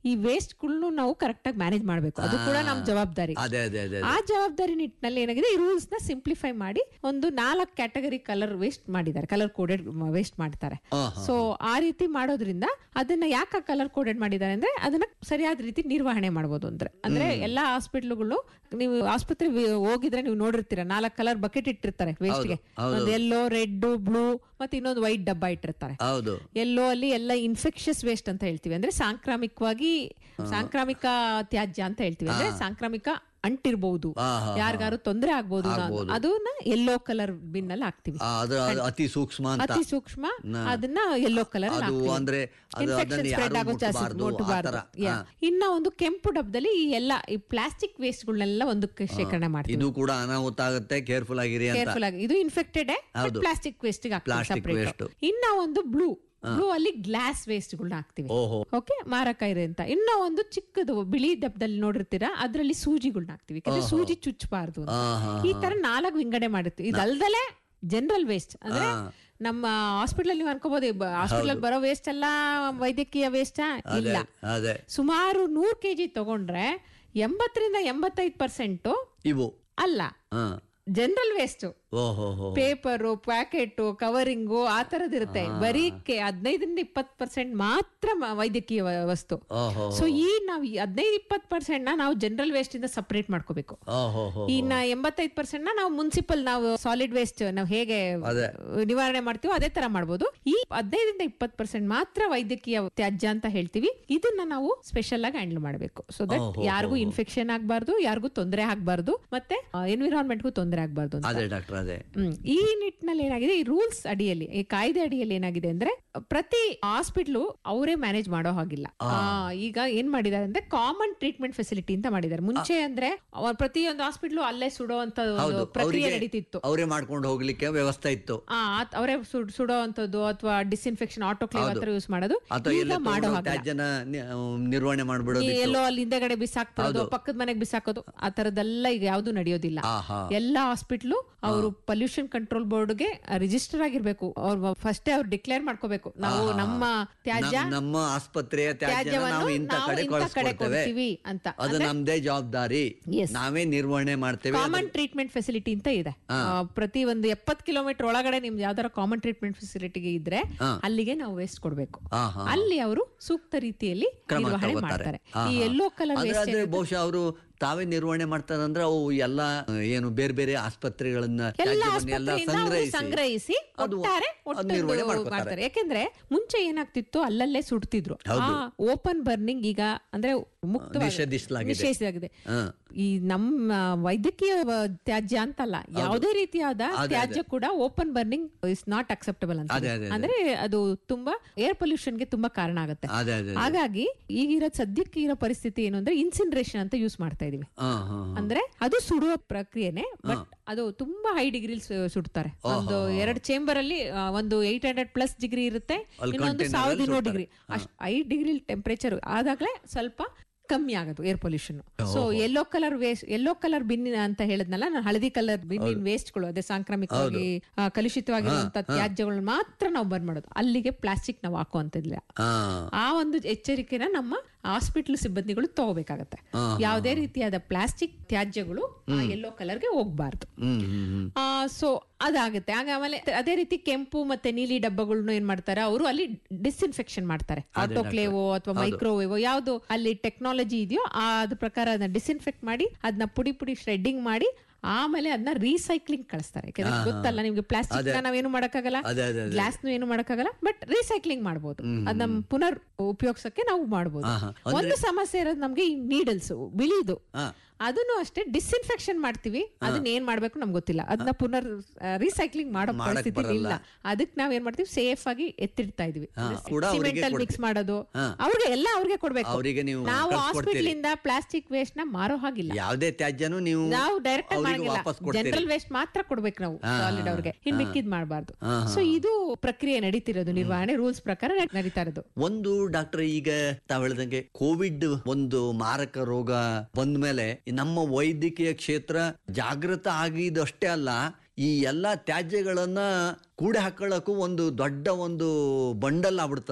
ಈ ವೇಸ್ಟ್ಗಳನ್ನು ನಾವು ಕರೆಕ್ಟ್ ಆಗಿ ಮ್ಯಾನೇಜ್ ಮಾಡಬೇಕು ಅದು ಕೂಡ ನಮ್ ಜವಾಬ್ದಾರಿ ಅದೇ ಅದೇ ಅದೇ ಆ ಜವಾಬ್ದಾರಿ ನಿಟ್ಟಿನಲ್ಲಿ ಏನಾಗಿದೆ ಈ ರೂಲ್ಸ್ ನ ಸಿಂಪ್ಲಿಫೈ ಮಾಡಿ ಒಂದು ನಾಲ್ಕು ಕ್ಯಾಟಗರಿ ಕಲರ್ ವೇಸ್ಟ್ ಮಾಡಿದ್ದಾರೆ ಕಲರ್ ಕೋಡೆಡ್ ವೇಸ್ಟ್ ಮಾಡ್ತಾರೆ ಸೊ ಆ ರೀತಿ ಮಾಡೋದ್ರಿಂದ ಅದನ್ನ ಯಾಕೆ ಕಲರ್ ಕೋಡೆಡ್ ಮಾಡಿದ್ದಾರೆ ಅಂದ್ರೆ ಅದನ್ನ ಸರಿಯಾದ ರೀತಿ ನಿರ್ವಹಣೆ ಮಾಡಬಹುದು ಅಂದ್ರೆ ಅಂದ್ರೆ ಎಲ್ಲಾ ಹಾಸ್ಪಿಟ್ಲ್ಗಳು ನೀವು ಆಸ್ಪತ್ರೆ ಹೋಗಿದ್ರೆ ನೀವು ನೋಡಿರ್ತೀರ ನಾಲ್ಕು ಕಲರ್ ಬಕೆಟ್ ಇಟ್ಟಿರ್ತಾರೆ ವೇಸ್ಟ್ ಗೆ ಒಂದು ಎಲ್ಲೋ ರೆಡ್ ಬ್ಲೂ ಮತ್ತೆ ಇನ್ನೊಂದು ವೈಟ್ ಡಬ್ಬ ಇಟ್ಟಿರ್ತಾರೆ ಹೌದು ಎಲ್ಲೋ ಅಲ್ಲಿ ಎಲ್ಲ ಇನ್ಫೆಕ್ಷಸ್ ವೇಸ್ಟ್ ಅಂತ ಹೇಳ್ತೀವಿ ಅಂದ್ರೆ ಸಾಂಕ್ರಾಮಿಕವಾಗಿ ಸಾಂಕ್ರಾಮಿಕ ತ್ಯಾಜ್ಯ ಅಂತ ಹೇಳ್ತೀವಿ ಅಂದ್ರೆ ಸಾಂಕ್ರಾಮಿಕ ಅಂಟಿರ್ಬಹುದು ಆ, ಹಾ, ಯಾರಿಗಾರು ತೊಂದರೆ ಆಗ್ಬೋದು ಅನ್ನೋ- ಅದನ್ನ ಯೆಲ್ಲೋ ಕಲರ್ ಬಿನ್ ಅಲ್ಲಿ ಹಾಕ್ತಿವಿ ಆ, ಅದು ಅದು ಅತಿ ಸೂಕ್ಷ್ಮ ಅಂತ ಅತಿ ಸೂಕ್ಷ್ಮ ಅದನ್ನ ಯೆಲ್ಲೋ ಕಲರ್ ಅದು ಅಂದ್ರೆ ಅದು ಅದನ್ನ ಯಾರು ಆಗೋ ಚಾನ್ಸಸ್ ಮುಟ್ಬಾರ್ದು, ಆ ಮುಟ್ಟಬಾರ್ದು ಥರ. Yeah. ಇನ್ನ ಒಂದು ಕೆಂಪು ಡಬ್ಬದಲ್ಲಿ ಈ ಎಲ್ಲ ಈ ಪ್ಲಾಸ್ಟಿಕ್ ವೇಸ್ಟ್ ಗಳನ್ನೆಲ್ಲ ಒಂದಕ್ಕೆ ಶೇಖರಣೆ ಮಾಡ್ತೀವಿ ಇದು ಕೂಡ ಅನಾಹುತ ಆಗುತ್ತೆ ಕೇರ್ಫುಲ್ ಆಗಿರಿ ಅಂತ ಕೇರ್ಫುಲ್ ಆಗಿ ಇದು ಇನ್ಫೆಕ್ಟೆಡ್ ಹೌದು. Plastic waste Plastic separate waste. ಇನ್ನ ಒಂದು ಬ್ಲೂ ಬ್ಲೂ ಅಲ್ಲಿ ಗ್ಲಾಸ್ ವೇಸ್ಟ್ ಗಳನ್ನ ಹಾಕ್ತಿವಿ ಓಹೋ ಓಕೆ ಮಾರಕ ಇದೆ ಅಂತ ಇನ್ನ ಒಂದು ಚಿಕ್ಕದು ಬಿಳಿ ಡಬ್ಬದಲ್ಲಿ ನೋಡಿರ್ತೀರಾ ಅದ್ರಲ್ಲಿ ಸೂಜಿಗಳನ್ನ ಹಾಕ್ತಿವಿ ಯಾಕಂದ್ರೆ ಸೂಜಿ ಚುಚ್ಚಬಾರ್ದು ಅಂತ. ಆ, ಹಾ, ಈ ತರ ನಾಲ್ಕು ವಿಂಗಡಣೆ ಮಾಡಿರ್ತೀವಿ ಇದಲ್ದಲೆ ಜನರಲ್ ವೇಸ್ಟ್ ಅಂದ್ರೆ ಹಾ. ನಮ್ಮ ಹಾಸ್ಪಿಟಲ್ ನೀವು ಅನ್ಕೋಬಹುದು ಹಾಸ್ಪಿಟಲ್ ಬರೋ ವೇಸ್ಟ್ ಎಲ್ಲ ವೈದ್ಯಕೀಯ ವೇಸ್ಟ್ ಇಲ್ಲ ಅದೇ ಸುಮಾರು ನೂರ್ ಕೆಜಿ ತಗೊಂಡ್ರೆ ಎಂಬತ್ತರಿಂದ ಎಂಬತ್ತೈದು ಪರ್ಸೆಂಟ್ ಇವು ಅಲ್ಲ ಹಾ ಜನರಲ್ ವೇಸ್ಟ್ ಓಹೋ ಹೋ ಪೇಪರು ಪ್ಯಾಕೆಟ್ ಕವರಿಂಗು ಆ ತರದ್ ಇರುತ್ತೆ ಬರೀ ಕೆ- ಹದಿನೈದರಿಂದ ಇಪ್ಪತ್ ಪರ್ಸೆಂಟ್ ಮಾತ್ರ ಮ- ವೈದ್ಯಕೀಯ ವ- ವಸ್ತು ಓಹೋ ಸೊ ಈ ನಾವು ಹದಿನೈದು ಇಪ್ಪತ್ ಪರ್ಸೆಂಟ್ ನ ನಾವು ಜನರಲ್ ವೇಸ್ಟ್ ಇಂದ ಸಪರೇಟ್ ಮಾಡ್ಕೋಬೇಕು ಓಹೋ ಹೋ ಇನ್ನ ಎಂಬತ್ತೈದು ಪರ್ಸೆಂಟ್ ನ ನಾವು ಮುನ್ಸಿಪಲ್ ನಾವು ಸಾಲಿಡ್ ವೇಸ್ಟ್ ನಾವು ಹೇಗೆ ಅದೇ. ನಿವಾರಣೆ ಮಾಡ್ತೀವೋ ಅದೇ ತರ ಮಾಡ್ಬೋದು ಈ ಹದಿನೈದರಿಂದ ಇಪ್ಪತ್ ಪರ್ಸೆಂಟ್ ಮಾತ್ರ ವೈದ್ಯಕೀಯ ತ್ಯಾಜ್ಯ ಅಂತ ಹೇಳ್ತೀವಿ ಇದನ್ನ ನಾವು ಸ್ಪೆಷಲ್ ಆಗಿ ಹ್ಯಾಂಡಲ್ ಮಾಡಬೇಕು ಸೊ ದಟ್ ಓಹೋ, ಯಾರಿಗೂ ಇನ್ಫೆಕ್ಷನ್ ಆಗ್ಬಾರ್ದು ಯಾರಿಗೂ ತೊಂದರೆ ಆಗ್ಬಾರ್ದು ಮತ್ತೆ ಎನ್ವಿರಾನ್ಮೆಂಟ್ಗೂ ತೊಂದರೆ ಆಗ್ಬಾರ್ದು ಅಂತ ಅದೇ ಡಾಕ್ಟರ್ ಅದೇ ಹ್ಮ್. ಈ ನಿಟ್ಟಿನಲ್ಲಿ ಏನಾಗಿದೆ ಈ ರೂಲ್ಸ್ ಅಡಿಯಲ್ಲಿ ಈ ಕಾಯ್ದೆ ಅಡಿಯಲ್ಲಿ ಏನಾಗಿದೆ ಅಂದ್ರೆ ಪ್ರತಿ ಹಾಸ್ಪಿಟ್ಲು ಅವರೇ ಮ್ಯಾನೇಜ್ ಮಾಡೋ ಹಾಗಿಲ್ಲ ಆ, ಈಗ ಏನ್ ಮಾಡಿದ್ದಾರೆ ಅಂದ್ರೆ ಕಾಮನ್ ಟ್ರೀಟ್ಮೆಂಟ್ ಫೆಸಿಲಿಟಿ ಅಂತ ಮಾಡಿದ್ದಾರೆ ಮುಂಚೆ ಅಂದ್ರೆ ಅವ್ರ ಪ್ರತಿಯೊಂದು ಹಾಸ್ಪಿಟ್ಲು ಅಲ್ಲೇ ಸುಡೋ ಅಂತ ಹೌದು ಪ್ರಕ್ರಿಯೆ ಅವರಿಗೆ ನಡೀತಿತ್ತು ಅವರೇ ಮಾಡ್ಕೊಂಡು ಹೋಗ್ಲಿಕ್ಕೆ ವ್ಯವಸ್ಥೆ ಇತ್ತು ಆ ಆತ್- ಅವರೇ ಸುಡ್- ಸುಡೋ ಅಂತದ್ದು ಅಥವಾ ಡಿಸ್ಇನ್ಫೆಕ್ಷನ್ ಆಟೋಕ್ಲೇವ್ ಹತ್ರ ಯೂಸ್ ಮಾಡೋದು ಅಥವಾ ಈಗ ಎಲ್ಲ ಮಾಡೋ ಹಾಗಿಲ್ಲ ತ್ಯಾಜ್ಯನ ನಿ- ನಿರ್ವಹಣೆ ಈ ಮಾಡ್ಬಿಡೋದು ಎಲ್ಲೋ ಅಲ್ಲಿ ಹಿಂದೆಗಡೆ ಬಿಸಾಕ್ತಿರೋದು ಪಕ್ಕದ ಮನೆಗೆ ಬಿಸಾಕೋದು ಆ ತರದೆಲ್ಲ ಈಗ ಯಾವ್ದು ನಡೆಯೋದಿಲ್ಲ ಆಹಾ ಎಲ್ಲ ಹಾಸ್ಪಿಟ್ಲು ಅವರು ಪೊಲ್ಯೂಷನ್ ಕಂಟ್ರೋಲ್ ಬೋರ್ಡ್ಗೆ ರಿಜಿಸ್ಟರ್ ಆಗಿರ್ಬೇಕು ಅವ್ರು ಫಸ್ಟ್ ಅವ್ರು ಡಿಕ್ಲೇರ್ ಮಾಡ್ಕೋಬೇಕು ನಾವು ನಮ್ಮ ತ್ಯಾಜ್ಯ ನಮ್- ನಮ್ಮ ಆಸ್ಪತ್ರೆಯ ತ್ಯಾಜ್ಯನ ತ್ಯಾಜ್ಯವನ್ನು ನಾವು ಇಂಥ ನಾವು ಕಡೆ ಇಂಥ ಕಡೆ ಕಳಿಸ್ಕೊಡ್ತೇವೆ ಕೊಡ್ತೀವಿ ಅಂತ ಅದು ನಮ್ದೇ ಜವಾಬ್ದಾರಿ Yes. ನಾವೇ ನಿರ್ವಹಣೆ ಮಾಡ್ತೇವೆ ಕಾಮನ್ ಟ್ರೀಟ್ಮೆಂಟ್ ಫೆಸಿಲಿಟಿ ಅಂತ ಇದೆ ಆ, ಪ್ರತಿ ಒಂದು ಎಪ್ಪತ್ ಕಿಲೋಮೀಟರ್ ಒಳಗಡೆ ನಿಮ್ದು ಯಾವ್ದಾರ ಕಾಮನ್ ಟ್ರೀಟ್ಮೆಂಟ್ ಫೆಸಿಲಿಟಿಗೆ ಇದ್ರೆ ಅಲ್ಲಿಗೆ ನಾವು ವೇಸ್ಟ್ ಕೊಡ್ಬೇಕು ಆಹಾ. ಅಲ್ಲಿ ಅವರು ಸೂಕ್ತ ರೀತಿಯಲ್ಲಿ ಕ್ರಮ ನಿರ್ವಹಣೆ ತಗೋತಾರೆ ಮಾಡ್ತಾರೆ ಆಹಾ. ಈ ಎಲ್ಲೋ ಕಲರ್ ಆದ್ರೆ ವೇಸ್ಟ್ ಅದೇ ಬಹುಶಃ ಅವರು ತಾವೇ ನಿರ್ವಹಣೆ ಮಾಡ್ತಾರಂದ್ರೆ ಅವು ಎಲ್ಲ ಏನು ಬೇರೆ ಬೇರೆ ಆಸ್ಪತ್ರೆಗಳನ್ನ ಎಲ್ಲ ತ್ಯಾಜ್ಯವನ್ನ ಎಲ್ಲ ಆಸ್ಪತ್ರೆಯಿಂದ ಅವರು ಸಂಗ್ರಹಿಸಿ ಸಂಗ್ರಹಿಸಿ ಅದು- ಒಟ್ಟಾರೆ ಅದು ಒಟ್ಟು ನಿರ್ವಹಣೆ ಮಾಡ್ಕೊತಾರೆ. ಮಾಡ್ತಾರೆ ಯಾಕೆಂದ್ರೆ ಮುಂಚೆ ಏನಾಗ್ತಿತ್ತು ಅಲ್ಲಲ್ಲೇ ಸುಡ್ತಿದ್ರು ಆ ಓಪನ್ ಬರ್ನಿಂಗ್ ಈಗ ಅಂದ್ರೆ ಮುಕ್ತವಾಗಿ ನಿಷೇಧಿಸಲಾಗಿದೆ. ನಿಷೇಧಿಸಲಾಗಿದೆ ಹಾ. ಈ ನಮ್ಮ ವೈದ್ಯಕೀಯ ವ- ತ್ಯಾಜ್ಯ ಅಂತಲ್ಲ ಯಾವುದೇ ರೀತಿಯಾದ ತ್ಯಾಜ್ಯ ಕೂಡ open burning is not acceptable ಅಂತ ಅದೇ, ಅದೇ, ಅದೇ. ಅಂದ್ರೆ ಅದು ತುಂಬಾ ಏರ್ ಪೊಲ್ಯೂಷನ್ ಗೆ ತುಂಬಾ ಕಾರಣ ಆಗುತ್ತೆ ಅದೇ ಅದೇ ಹಾಗಾಗಿ ಈಗಿರೋ ಸದ್ಯಕ್ಕೆ ಇರೋ ಪರಿಸ್ಥಿತಿ ಏನು ಅಂದ್ರೆ ಇನ್ಸಿನ್ರೇಷನ್ ಅಂತ ಯೂಸ್ ಮಾಡ್ತಾ ಇದೀವಿ ಹಾ ಹಾ ಅಂದ್ರೆ ಅದು ಸುಡುವ ಪ್ರಕ್ರಿಯೆನೆ ಬಟ್ ಅದು ತುಂಬಾ ಹೈ ಡಿಗ್ರಿ ಸುಡ್ತಾರೆ ಒಂದು ಎರಡು ಚೇಂಬರ್ ಅಲ್ಲಿ ಆ, ಒಂದು ಏಟ್ ಹಂಡ್ರೆಡ್ ಪ್ಲಸ್ ಡಿಗ್ರಿ ಇರುತ್ತೆ ಅಲ್ಲಿ ಇನ್ನೊಂದು container ಸಾವಿರದ ಅಲ್ಲಿ ಇನ್ನೂರು ಸುಡ್ತಾರೆ. ಡಿಗ್ರಿ ಅಷ್ಟು ಐ ಡಿಗ್ರಿ ಟೆಂಪರೇಚರ್ ಆದಾಗಲೇ ಸ್ವಲ್ಪ ಕಮ್ಮಿ ಆಗೋದು air pollution so yellow colour waste yellow colour bin ಅಂತ ಹೇಳಿದ್ನಲ್ಲ ನಾನು ಹಳದಿ ಕಲರ್ ಬಿನ್ನಿನ ವೇಸ್ಟ್ಗಳು ಅದೇ ಸಾಂಕ್ರಾಮಿಕವಾಗಿ ಆ, ಕಲುಷಿತವಾಗಿರುವಂತ ತ್ಯಾಜ್ಯಗಳನ್ನ ಮಾತ್ರ ನಾವು ಬರ್ನ್ ಮಾಡೋದು ಅಲ್ಲಿಗೆ ಪ್ಲಾಸ್ಟಿಕ್ ನಾವು ಹಾಕುವಂತಿಲ್ಲ ಹಾ ಆ ಒಂದು ಎಚ್ಚರಿಕೆನ ನಮ್ಮ ಹಾಸ್ಪಿಟಲ್ ಸಿಬ್ಬಂದಿಗಳು ತಗೋಬೇಕಾಗತ್ತೆ ಯಾವುದೇ ರೀತಿಯಾದ ಪ್ಲಾಸ್ಟಿಕ್ ತ್ಯಾಜ್ಯಗಳು ಯೆಲ್ಲೋ ಕಲರ್ಗೆ ಹೋಗ್ಬಾರ್ದು ಹ್ಮ್ ಹ್ಮ್ ಹ್ಮ್ ಸೊ ಅದಾಗುತ್ತೆ ಆಗ ಆಮೇಲೆ ಅದೇ ರೀತಿ ಕೆಂಪು ಮತ್ತೆ ನೀಲಿ ಡಬ್ಬಗಳನ್ನ ಏನ್ ಮಾಡ್ತಾರೆ ಅವರು ಅಲ್ಲಿ ಡಿಸ್ಇನ್ಫೆಕ್ಷನ್ ಮಾಡ್ತಾರೆ ಆಟೋಕ್ಲೇವೋ ಅಥವಾ ಮೈಕ್ರೋವೇವೋ ಯಾವ್ದು ಅಲ್ಲಿ ಟೆಕ್ನಾಲಜಿ ಇದೆಯೋ ಆ ಅದ್ರ ಪ್ರಕಾರ ಅದನ್ನ ಡಿಸ್ಇನ್ಫೆಕ್ಟ್ ಮಾಡಿ ಅದನ್ನ ಪುಡಿ ಪುಡಿ ಶ್ರೆಡ್ಡಿಂಗ್ ಮಾಡಿ ಆಮೇಲೆ ಅದನ್ನ ರೀಸೈಕ್ಲಿಂಗ್ ಕಳಿಸ್ತಾರೆ ಯಾಕಂದ್ರೆ ಗೊತ್ತಲ್ಲ ನಿಮ್ಗೆ ಪ್ಲಾಸ್ಟಿಕ್ ನಾವೇನು ಮಾಡಕ್ಕಾಗಲ್ಲ ಅದೇ ಅದೇ ಅದೇ ಗ್ಲಾಸ್ ಏನು ಮಾಡಕ್ಕಾಗಲ್ಲ ಬಟ್ ರೀಸೈಕ್ಲಿಂಗ್ ಮಾಡ್ಬೋದು ಅದನ್ನ ಪುನರ್ ಉಪಯೋಗಿಸಕ್ಕೆ ನಾವು ಮಾಡ್ಬೋದು ಆಹಾ. ಒಂದು ಸಮಸ್ಯೆ ಇರೋದು ನಮ್ಗೆ ಈ ನೀಡಲ್ಸ್ ಬಿಳಿದು ಹಾ. ಅದನ್ನು ಅಷ್ಟೇ ಡಿಸ್ಇನ್ಫೆಕ್ಷನ್ ಮಾಡ್ತೀವಿ ಅದನ್ನ ಏನ್ ಮಾಡ್ಬೇಕು ನಮ್ಗೆ ಗೊತ್ತಿಲ್ಲ ಅದನ್ನ ಪುನರ್ ರೀಸೈಕ್ಲಿಂಗ್ ಮಾಡೋ ಮಾಡಕ್ ಪರಿಸ್ಥಿತಿ ಬರಲ್ಲ. ಇಲ್ಲ ಅದಕ್ಕೆ ನಾವ್ ಏನ್ ಮಾಡ್ತೀವಿ ಸೇಫ್ ಆಗಿ ಎತ್ತಿಡ್ತಾ ಇದೀವಿ ಹಾ, ಕೂಡ ಅವ್ರಿಗೆ ಸಿಮೆಂಟ್ ಅಲ್ಲಿ ಮಿಕ್ಸ್ ಕೊಡ್ತೀವಿ. ಮಾಡೋದು ಹಾ. ಅವ್ರಿಗೆ ಎಲ್ಲ ಅವ್ರಿಗೆ ಕೊಡ್ಬೇಕು ಅವರಿಗೆ ನೀವು ನಾವು ಕಳ್ಸ್ಕೊಡ್ತೀರಿ. ಹಾಸ್ಪಿಟಲ್ ಇಂದ ಪ್ಲಾಸ್ಟಿಕ್ ವೇಸ್ಟ್ ನ ಮಾರೋ ಹಾಗಿಲ್ಲ ಯಾವುದೇ ತ್ಯಾಜ್ಯನು ನೀವು ನಾವು ಡೈರೆಕ್ಟ್ ಆಗಿ ಅವ್ರಿಗೆ ಮಾಡಂಗಿಲ್ಲ ವಾಪಸ್ ಕೊಡ್ತೀರಿ ಜನರಲ್ ವೇಸ್ಟ್ ಮಾತ್ರ ಕೊಡ್ಬೇಕು ನಾವು ಸಾಲಿಡ್ ಅವ್ರಿಗೆ ಇನ್ ಮಿಕ್ಕಿದ್ ಮಾಡಬಾರ್ದು ಹಾ, ಸೊ ಇದು ಪ್ರಕ್ರಿಯೆ ನಡೀತಿರೋದು ನಿರ್ವಹಣೆ ರೂಲ್ಸ್ ಪ್ರಕಾರ ನಡೀತಾ ಇರೋದು ಒಂದು ಡಾಕ್ಟರ್ ಈಗ ತಾವ್ ಹೇಳ್ದಂಗೆ ಕೋವಿಡ್ ಒಂದು ಮಾರಕ ರೋಗ ಬಂದ್ಮೇಲೆ ನಮ್ಮ ವೈದ್ಯಕೀಯ ಕ್ಷೇತ್ರ ಜಾಗೃತ ಆಗಿದಷ್ಟೇ ಅಲ್ಲ ಈ ಎಲ್ಲಾ ತ್ಯಾಜ್ಯಗಳನ್ನ ಕೂಡೆ ಹಾಕೊಳ್ಳಕ್ಕೂ ಒಂದು ದೊಡ್ಡ ಒಂದು ಬಂಡಲ್ ಆಗ್ಬಿಡ್ತದು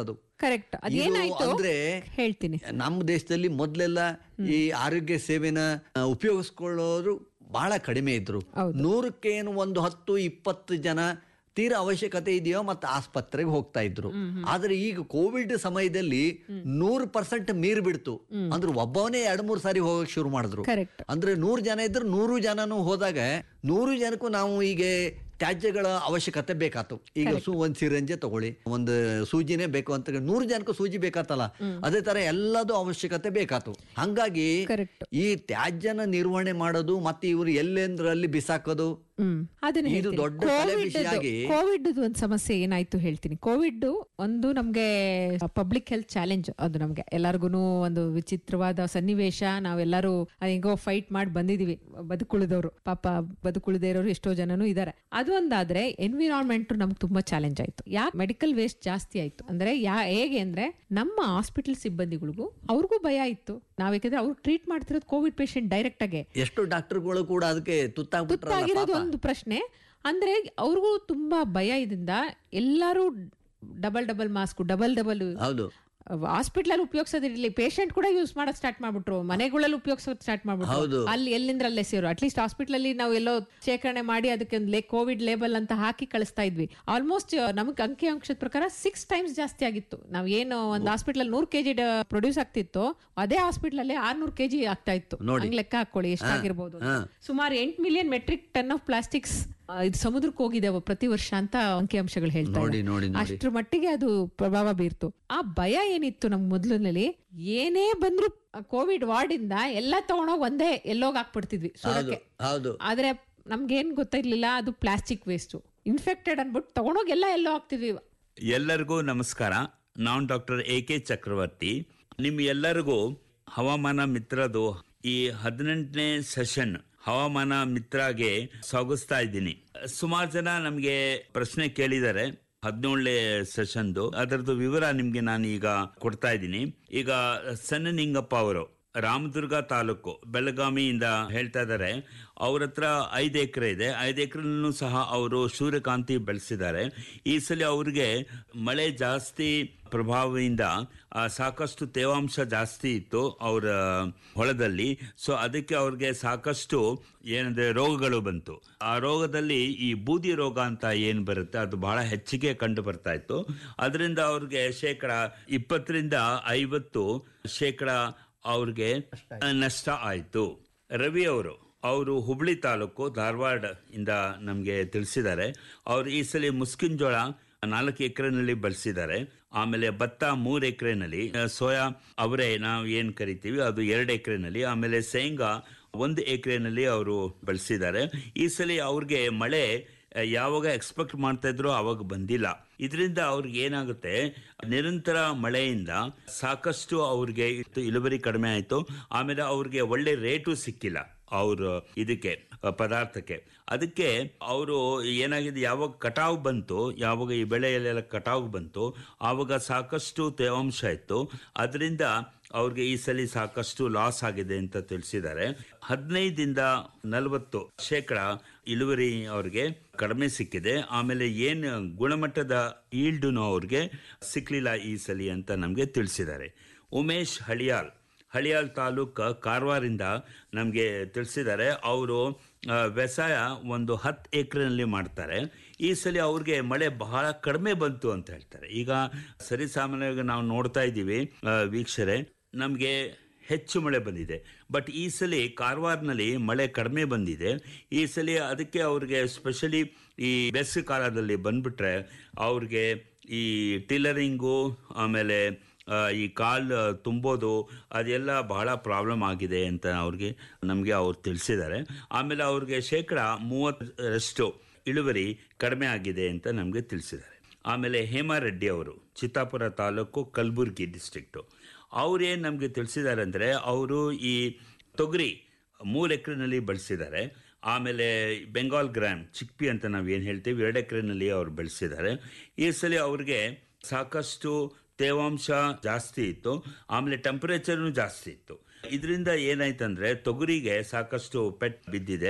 ಕರೆಕ್ಟ್ ಅದೇನಾಯ್ತು ಅಂದ್ರೆ ಹೇಳ್ತೀನಿ ನಮ್ಮ ದೇಶದಲ್ಲಿ ಮೊದಲೆಲ್ಲ ಈ ಆರೋಗ್ಯ ಸೇವೆನ ಆ, ಉಪಯೋಗಿಸ್ಕೊಳ್ಳೋರು ಬಹಳ ಕಡಿಮೆ ಇದ್ರು ನೂರಕ್ಕೆ ಏನು ಒಂದು ಹತ್ತು ಇಪ್ಪತ್ತು ಜನ ತೀರಾ ಅವಶ್ಯಕತೆ ಇದೆಯೋ ಮತ್ತೆ ಆಸ್ಪತ್ರೆಗೆ ಹೋಗ್ತಾ ಇದ್ರು ಆದ್ರೆ ಈಗ ಕೋವಿಡ್ ಸಮಯದಲ್ಲಿ ನೂರು ಪರ್ಸೆಂಟ್ ಮೀರ್ ಬಿಡ್ತು ಅಂದ್ರೆ ಒಬ್ಬವನೇ ಎರಡ್ ಮೂರು ಸಾರಿ ಹೋಗಕ್ ಶುರು ಮಾಡಿದ್ರು ಕರೆಕ್ಟ್ ಅಂದ್ರೆ ನೂರು ಜನ ಇದ್ರೆ ನೂರು ಜನನು ಹೋದಾಗ ನೂರು ಜನಕ್ಕೂ ನಾವು ಈಗ ತ್ಯಾಜ್ಯಗಳ ಅವಶ್ಯಕತೆ ಬೇಕಾತು ಈಗ ಸು ಒಂದ್ ಸಿರಂಜೆ ತಗೊಳ್ಳಿ ಒಂದು ಸೂಜಿನೇ ಬೇಕು ಅಂತ ನೂರು ಜನಕ್ಕೂ ಸೂಜಿ ಬೇಕಾತಲ್ಲ ಅದೇ ತರ ಎಲ್ಲದೂ ಅವಶ್ಯಕತೆ ಬೇಕಾತು ಹಂಗಾಗಿ ಕರೆಕ್ಟ್ ಈ ತ್ಯಾಜ್ಯನ ನಿರ್ವಹಣೆ ಮಾಡೋದು ಮತ್ತೆ ಇವರು ಎಲ್ಲೆಂದ್ರಲ್ಲಿ ಬಿಸಾಕೋದು ಹ್ಮ್ ಅದನ್ನ ಇದು ಹೇಳ್ತೀನಿ. ದೊಡ್ಡ ತಲೆ ಕೋವಿಡ್ ಬಿಸಿ ಆಗಿ- ಕೋವಿಡ್ ಒಂದು ಸಮಸ್ಯೆ ಏನಾಯ್ತು ಹೇಳ್ತೀನಿ ಕೋವಿಡ್ ಒಂದು ನಮ್ಗೆ ಪಬ್ಲಿಕ್ ಹೆಲ್ತ್ ಚಾಲೆಂಜ್ ಅದು ನಮ್ಗೆ ಎಲ್ಲಾರ್ಗು ಒಂದು ವಿಚಿತ್ರವಾದ ಸನ್ನಿವೇಶ ನಾವೆಲ್ಲರೂ ಹೆಂಗೋ ಫೈಟ್ ಮಾಡಿ ಬಂದಿದೀವಿ ಬದುಕುಳಿದವರು ಪಾಪ ಬದುಕುಳಿದೇ ಇರೋರು ಎಷ್ಟೋ ಜನನು ಇದಾರೆ ಅದು ಒಂದಾದ್ರೆ ಎನ್ವಿರಾನ್ಮೆಂಟ್ ನಮ್ಗೆ ತುಂಬಾ ಚಾಲೆಂಜ್ ಆಯ್ತು ಯಾಕೆ ಮೆಡಿಕಲ್ ವೇಸ್ಟ್ ಜಾಸ್ತಿ ಆಯ್ತು ಅಂದ್ರೆ ಯಾ ಹೇಗೆ ಅಂದ್ರೆ ನಮ್ಮ ಹಾಸ್ಪಿಟಲ್ ಸಿಬ್ಬಂದಿಗಳಿಗೂ ಅವ್ರಿಗೂ ಭಯ ಇತ್ತು ನಾವ್ ಯಾಕಂದ್ರೆ ಅವ್ರು ಟ್ರೀಟ್ ಮಾಡ್ತಿರೋದು ಕೋವಿಡ್ ಪೇಷಂಟ್ ಡೈರೆಕ್ಟ್ ಆಗಿ ಎಷ್ಟು ಡಾಕ್ಟರ್ಗಳು ಕೂಡ ಅದಕ್ಕೆ ತುತ್ತಾಗ್ಬಿಟ್ರಲ್ಲ ತುತ್ತಾಗಿರೋದು ಪಾಪ. ಒಂದು ಪ್ರಶ್ನೆ ಅಂದ್ರೆ ಅವ್ರಿಗೂ ತುಂಬಾ ಭಯ ಇದರಿಂದ ಎಲ್ಲರೂ double double mask double double ಹೌದು ಹಾಸ್ಪಿಟಲ್ ಉಪಯೋಗಿಸೋದಿರ್ಲಿ ಪೇಷಂಟ್ ಕೂಡ ಯೂಸ್ ಮಾಡೋದ್ ಸ್ಟಾರ್ಟ್ ಮಾಡ್ಬಿಟ್ರು ಮನೆಗಳಲ್ಲಿ ಉಪಯೋಗಿಸೋದ್ ಸ್ಟಾರ್ಟ್ ಹೌದು. ಮಾಡ್ಬಿಟ್ರು ಅಲ್ಲಿ ಎಲ್ಲಿಂದ್ರ ಅಲ್ಲೇ ಸೇರು ಅಟ್ಲೀಸ್ಟ್ ಹಾಸ್ಪಿಟಲ್ ಅಲ್ಲಿ ನಾವು ಎಲ್ಲೋ ಶೇಖರಣೆ ಮಾಡಿ ಅದಕ್ಕೆ ಒಂದು ಕೋವಿಡ್ ಲೇಬಲ್ ಅಂತ ಹಾಕಿ ಕಳಿಸ್ತಾ ಇದ್ವಿ ಆಲ್ಮೋಸ್ಟ್ ನಮಗೆ ಅಂಕಿ ಅಂಶದ ಪ್ರಕಾರ ಸಿಕ್ಸ್ ಟೈಮ್ಸ್ ಜಾಸ್ತಿ ಆಗಿತ್ತು ನಾವ್ ಏನು ಒಂದು ಹಾಸ್ಪಿಟಲ್ ನೂರ್ ಕೆಜಿ ಪ್ರೊಡ್ಯೂಸ್ ಆಗ್ತಿತ್ತು ಅದೇ ಹಾಸ್ಪಿಟಲ್ ಅಲ್ಲಿ ಆರ್ನೂರ್ ಕೆಜಿ ಆಗ್ತಾ ಇತ್ತು ನೋಡಿ. ಹಂಗ್ ಲೆಕ್ಕ ಹಾಕೊಳ್ಳಿ ಎಷ್ಟಾಗಿರ್ಬೋದು ಅಂತ. ಹಾ. ಸುಮಾರು ಎಂಟು million metric ton of plastics ಇದು ಸಮುದ್ರಕ್ಕೆ ಹೋಗಿದೆ ಅವು ಪ್ರತಿ ವರ್ಷ ಅಂತ ಅಂಕಿಅಂಶಗಳು ಹೇಳ್ತಾ ನೋಡಿ ಇದೆ. ನೋಡಿ ನೋಡಿ ಅಷ್ಟ್ರ ಮಟ್ಟಿಗೆ ಅದು ಪ್ರಭಾವ ಬೀರ್ತು ಆ ಭಯ ಏನಿತ್ತು ನಮ್ ಮೊದ್ಲಿನಲ್ಲಿ ಏನೇ ಬಂದ್ರು ಕೋವಿಡ್ ವಾರ್ಡ್ ಇಂದ ಎಲ್ಲ ತಗೊಂಡೋಗ್ ಒಂದೇ ಎಲ್ಲೋಗ್ ಹಾಕ್ಬಿಡ್ತಿದ್ವಿ ಹೌದು ಸುಡಕ್ಕೆ ಹೌದು ಆದ್ರೆ ನಮ್ಗೇನ್ ಗೊತ್ತಿರ್ಲಿಲ್ಲ ಅದು ಪ್ಲಾಸ್ಟಿಕ್ ವೇಸ್ಟ್ ಇನ್ಫೆಕ್ಟೆಡ್ ಅನ್ಬಿಟ್ಟು ತಗೊಂಡೋಗಿ ಎಲ್ಲ ಎಲ್ಲೋ ಹಾಕ್ತಿದ್ವಿ ಎಲ್ಲರಿಗೂ ನಮಸ್ಕಾರ ನಾನು ಡಾಕ್ಟರ್ ಎ ಕೆ ಚಕ್ರವರ್ತಿ ನಿಮ್ ಎಲ್ಲರಿಗೂ ಹವಾಮಾನ ಮಿತ್ರದು ಈ ಹದಿನೆಂಟನೇ ಸೆಷನ್ ಹವಾಮಾನ ಮಿತ್ರಗೆ ಸ್ವಾಗತಿಸ್ತಾ ಇದ್ದೀನಿ ಸುಮಾರು ಜನ ನಮಗೆ ಪ್ರಶ್ನೆ ಕೇಳಿದ್ದಾರೆ ಹದಿನೇಳನೇ ಸೆಷನ್ದು ಅದರದ್ದು ವಿವರ ನಿಮ್ಗೆ ನಾನು ಈಗ ಕೊಡ್ತಾ ಇದ್ದೀನಿ ಈಗ ಸಣ್ಣ ನಿಂಗಪ್ಪ ಅವರು ರಾಮದುರ್ಗ ತಾಲೂಕು ಬೆಳಗಾವಿಯಿಂದ ಹೇಳ್ತಾ ಇದ್ದಾರೆ ಅವ್ರ ಹತ್ರ ಐದು ಎಕರೆ ಇದೆ ಐದು ಎಕರೆನೂ ಸಹ ಅವರು ಸೂರ್ಯಕಾಂತಿ ಬೆಳೆಸಿದ್ದಾರೆ ಈ ಸಲ ಅವ್ರಿಗೆ ಮಳೆ ಜಾಸ್ತಿ ಪ್ರಭಾವದಿಂದ ಆ, ಸಾಕಷ್ಟು ತೇವಾಂಶ ಜಾಸ್ತಿ ಇತ್ತು ಅವರ ಹೊಲದಲ್ಲಿ ಸೊ ಅದಕ್ಕೆ ಅವ್ರಿಗೆ ಸಾಕಷ್ಟು ಏನಂದ್ರೆ ರೋಗಗಳು ಬಂತು ಆ ರೋಗದಲ್ಲಿ ಈ ಬೂದಿ ರೋಗ ಅಂತ ಏನ್ ಬರುತ್ತೆ ಅದು ಬಹಳ ಹೆಚ್ಚಿಗೆ ಕಂಡು ಬರ್ತಾ ಇತ್ತು ಅದರಿಂದ ಅವ್ರಿಗೆ ಶೇಕಡ ಇಪ್ಪತ್ತರಿಂದ ಐವತ್ತು ಶೇಕಡ ಅವ್ರಿಗೆ ನಷ್ಟ ಆಯ್ತು ರವಿ ಅವರು ಅವರು ಹುಬ್ಳಿ ತಾಲೂಕು ಧಾರವಾಡ ಇಂದ ನಮಗೆ ತಿಳಿಸಿದ್ದಾರೆ ಅವರು ಈ ಸಲ ಮುಸ್ಕಿನ್ ಜೋಳ ನಾಲ್ಕು ಎಕರೆನಲ್ಲಿ ಬಳಸಿದ್ದಾರೆ ಆಮೇಲೆ ಭತ್ತ ಮೂರು ಎಕರೆನಲ್ಲಿ ಸೋಯಾ ಅವರೇ ನಾವು ಏನ್ ಕರಿತೀವಿ ಅದು ಎರಡು ಎಕರೆನಲ್ಲಿ ಆಮೇಲೆ ಶೇಂಗಾ ಒಂದು ಎಕರೆನಲ್ಲಿ ಅವರು ಬಳಸಿದ್ದಾರೆ ಈ ಸಲ ಅವ್ರಿಗೆ ಮಳೆ ಆ, ಯಾವಾಗ ಎಕ್ಸ್ಪೆಕ್ಟ್ ಮಾಡ್ತಾ ಇದ್ರು ಅವಾಗ ಬಂದಿಲ್ಲ ಇದರಿಂದ ಅವ್ರಿಗೆ ಏನಾಗುತ್ತೆ ನಿರಂತರ ಮಳೆಯಿಂದ ಸಾಕಷ್ಟು ಅವ್ರಿಗೆ ಇತ್ತು ಇಳುವರಿ ಕಡಿಮೆ ಆಯ್ತು ಆಮೇಲೆ ಅವ್ರಿಗೆ ಒಳ್ಳೆ ರೇಟು ಸಿಕ್ಕಿಲ್ಲ ಅವ್ರ ಇದಕ್ಕೆ ಆ, ಪದಾರ್ಥಕ್ಕೆ ಅದಕ್ಕೆ ಅವರು ಏನಾಗಿದೆ ಯಾವಾಗ ಕಟಾವು ಬಂತು ಯಾವಾಗ ಈ ಬೆಳೆಯಲ್ಲೆಲ್ಲ ಕಟಾವು ಬಂತು ಆವಾಗ ಸಾಕಷ್ಟು ತೇವಾಂಶ ಇತ್ತು ಅದರಿಂದ ಅವ್ರಿಗೆ ಈ ಸಲ ಸಾಕಷ್ಟು ಲಾಸ್ ಆಗಿದೆ ಅಂತ ತಿಳಿಸಿದ್ದಾರೆ ಹದಿನೈದಿಂದ ನಲವತ್ತು ಶೇಕಡ ಇಳುವರಿ ಅವ್ರಿಗೆ ಕಡಿಮೆ ಸಿಕ್ಕಿದೆ ಆಮೇಲೆ ಏನು ಗುಣಮಟ್ಟದ ಈಲ್ಡುನು ಅವ್ರಿಗೆ ಸಿಕ್ಲಿಲ್ಲ ಈ ಸಲಿ ಅಂತ ನಮಗೆ ತಿಳಿಸಿದ್ದಾರೆ ಉಮೇಶ್ ಹಳಿಯಾಲ್ ಹಳಿಯಾಲ್ ತಾಲೂಕ್ ಕಾರವಾರಿಂದ ನಮಗೆ ತಿಳಿಸಿದ್ದಾರೆ ಅವರು ಆ, ವ್ಯವಸಾಯ ಒಂದು ಹತ್ತು ಎಕರೆನಲ್ಲಿ ಮಾಡ್ತಾರೆ ಈ ಸಲ ಅವ್ರಿಗೆ ಮಳೆ ಬಹಳ ಕಡಿಮೆ ಬಂತು ಅಂತ ಹೇಳ್ತಾರೆ ಈಗ ಸರಿಸಾಮಾನ್ಯವಾಗಿ ನಾವು ನೋಡ್ತಾ ಇದ್ದೀವಿ ಆ, ವೀಕ್ಷರೆ ನಮಗೆ ಹೆಚ್ಚು ಮಳೆ ಬಂದಿದೆ ಬಟ್ ಈ ಸಲ ಕಾರವಾರನಲ್ಲಿ ಮಳೆ ಕಡಿಮೆ ಬಂದಿದೆ ಈ ಸಲ ಅದಕ್ಕೆ ಅವ್ರಿಗೆ ಸ್ಪೆಷಲಿ ಈ ಬೇಸಿಗೆ ಕಾಲದಲ್ಲಿ ಬಂದ್ಬಿಟ್ರೆ ಅವ್ರಿಗೆ ಈ ಟಿಲ್ಲರಿಂಗು ಆಮೇಲೆ ಆ, ಈ ಕಾಲ್ ತುಂಬೋದು ಅದೆಲ್ಲ ಬಹಳ ಪ್ರಾಬ್ಲಮ್ ಆಗಿದೆ ಅಂತ ಅವ್ರಿಗೆ ನಮಗೆ ಅವ್ರು ತಿಳಿಸಿದ್ದಾರೆ ಆಮೇಲೆ ಅವ್ರಿಗೆ ಶೇಕಡ ಮೂವತ್ತರಷ್ಟು ಇಳುವರಿ ಕಡಿಮೆ ಆಗಿದೆ ಅಂತ ನಮಗೆ ತಿಳಿಸಿದ್ದಾರೆ ಆಮೇಲೆ ಹೇಮಾರೆಡ್ಡಿ ಅವರು ಚಿತ್ತಾಪುರ ತಾಲೂಕು ಕಲಬುರ್ಗಿ ಡಿಸ್ಟ್ರಿಕ್ಟು ಅವ್ರೇನು ನಮಗೆ ತಿಳಿಸಿದ್ದಾರೆ ಅಂದರೆ ಅವರು ಈ ತೊಗರಿ ಮೂರು ಎಕರೆನಲ್ಲಿ ಬಳಸಿದ್ದಾರೆ ಆಮೇಲೆ ಬೆಂಗಾಲ್ ಗ್ರಾಮ್ ಚಿಕ್ಪಿ ಅಂತ ನಾವು ಏನು ಹೇಳ್ತೀವಿ ಎರಡು ಎಕರೆನಲ್ಲಿ ಅವ್ರು ಬೆಳೆಸಿದ್ದಾರೆ ಈ ಸಲ ಅವ್ರಿಗೆ ಸಾಕಷ್ಟು ತೇವಾಂಶ ಜಾಸ್ತಿ ಇತ್ತು ಆಮೇಲೆ ಟೆಂಪರೇಚರ್ನು ಜಾಸ್ತಿ ಇತ್ತು ಇದರಿಂದ ಏನಾಯ್ತಂದ್ರೆ ತೊಗರಿಗೆ ಸಾಕಷ್ಟು ಪೆಟ್ ಬಿದ್ದಿದೆ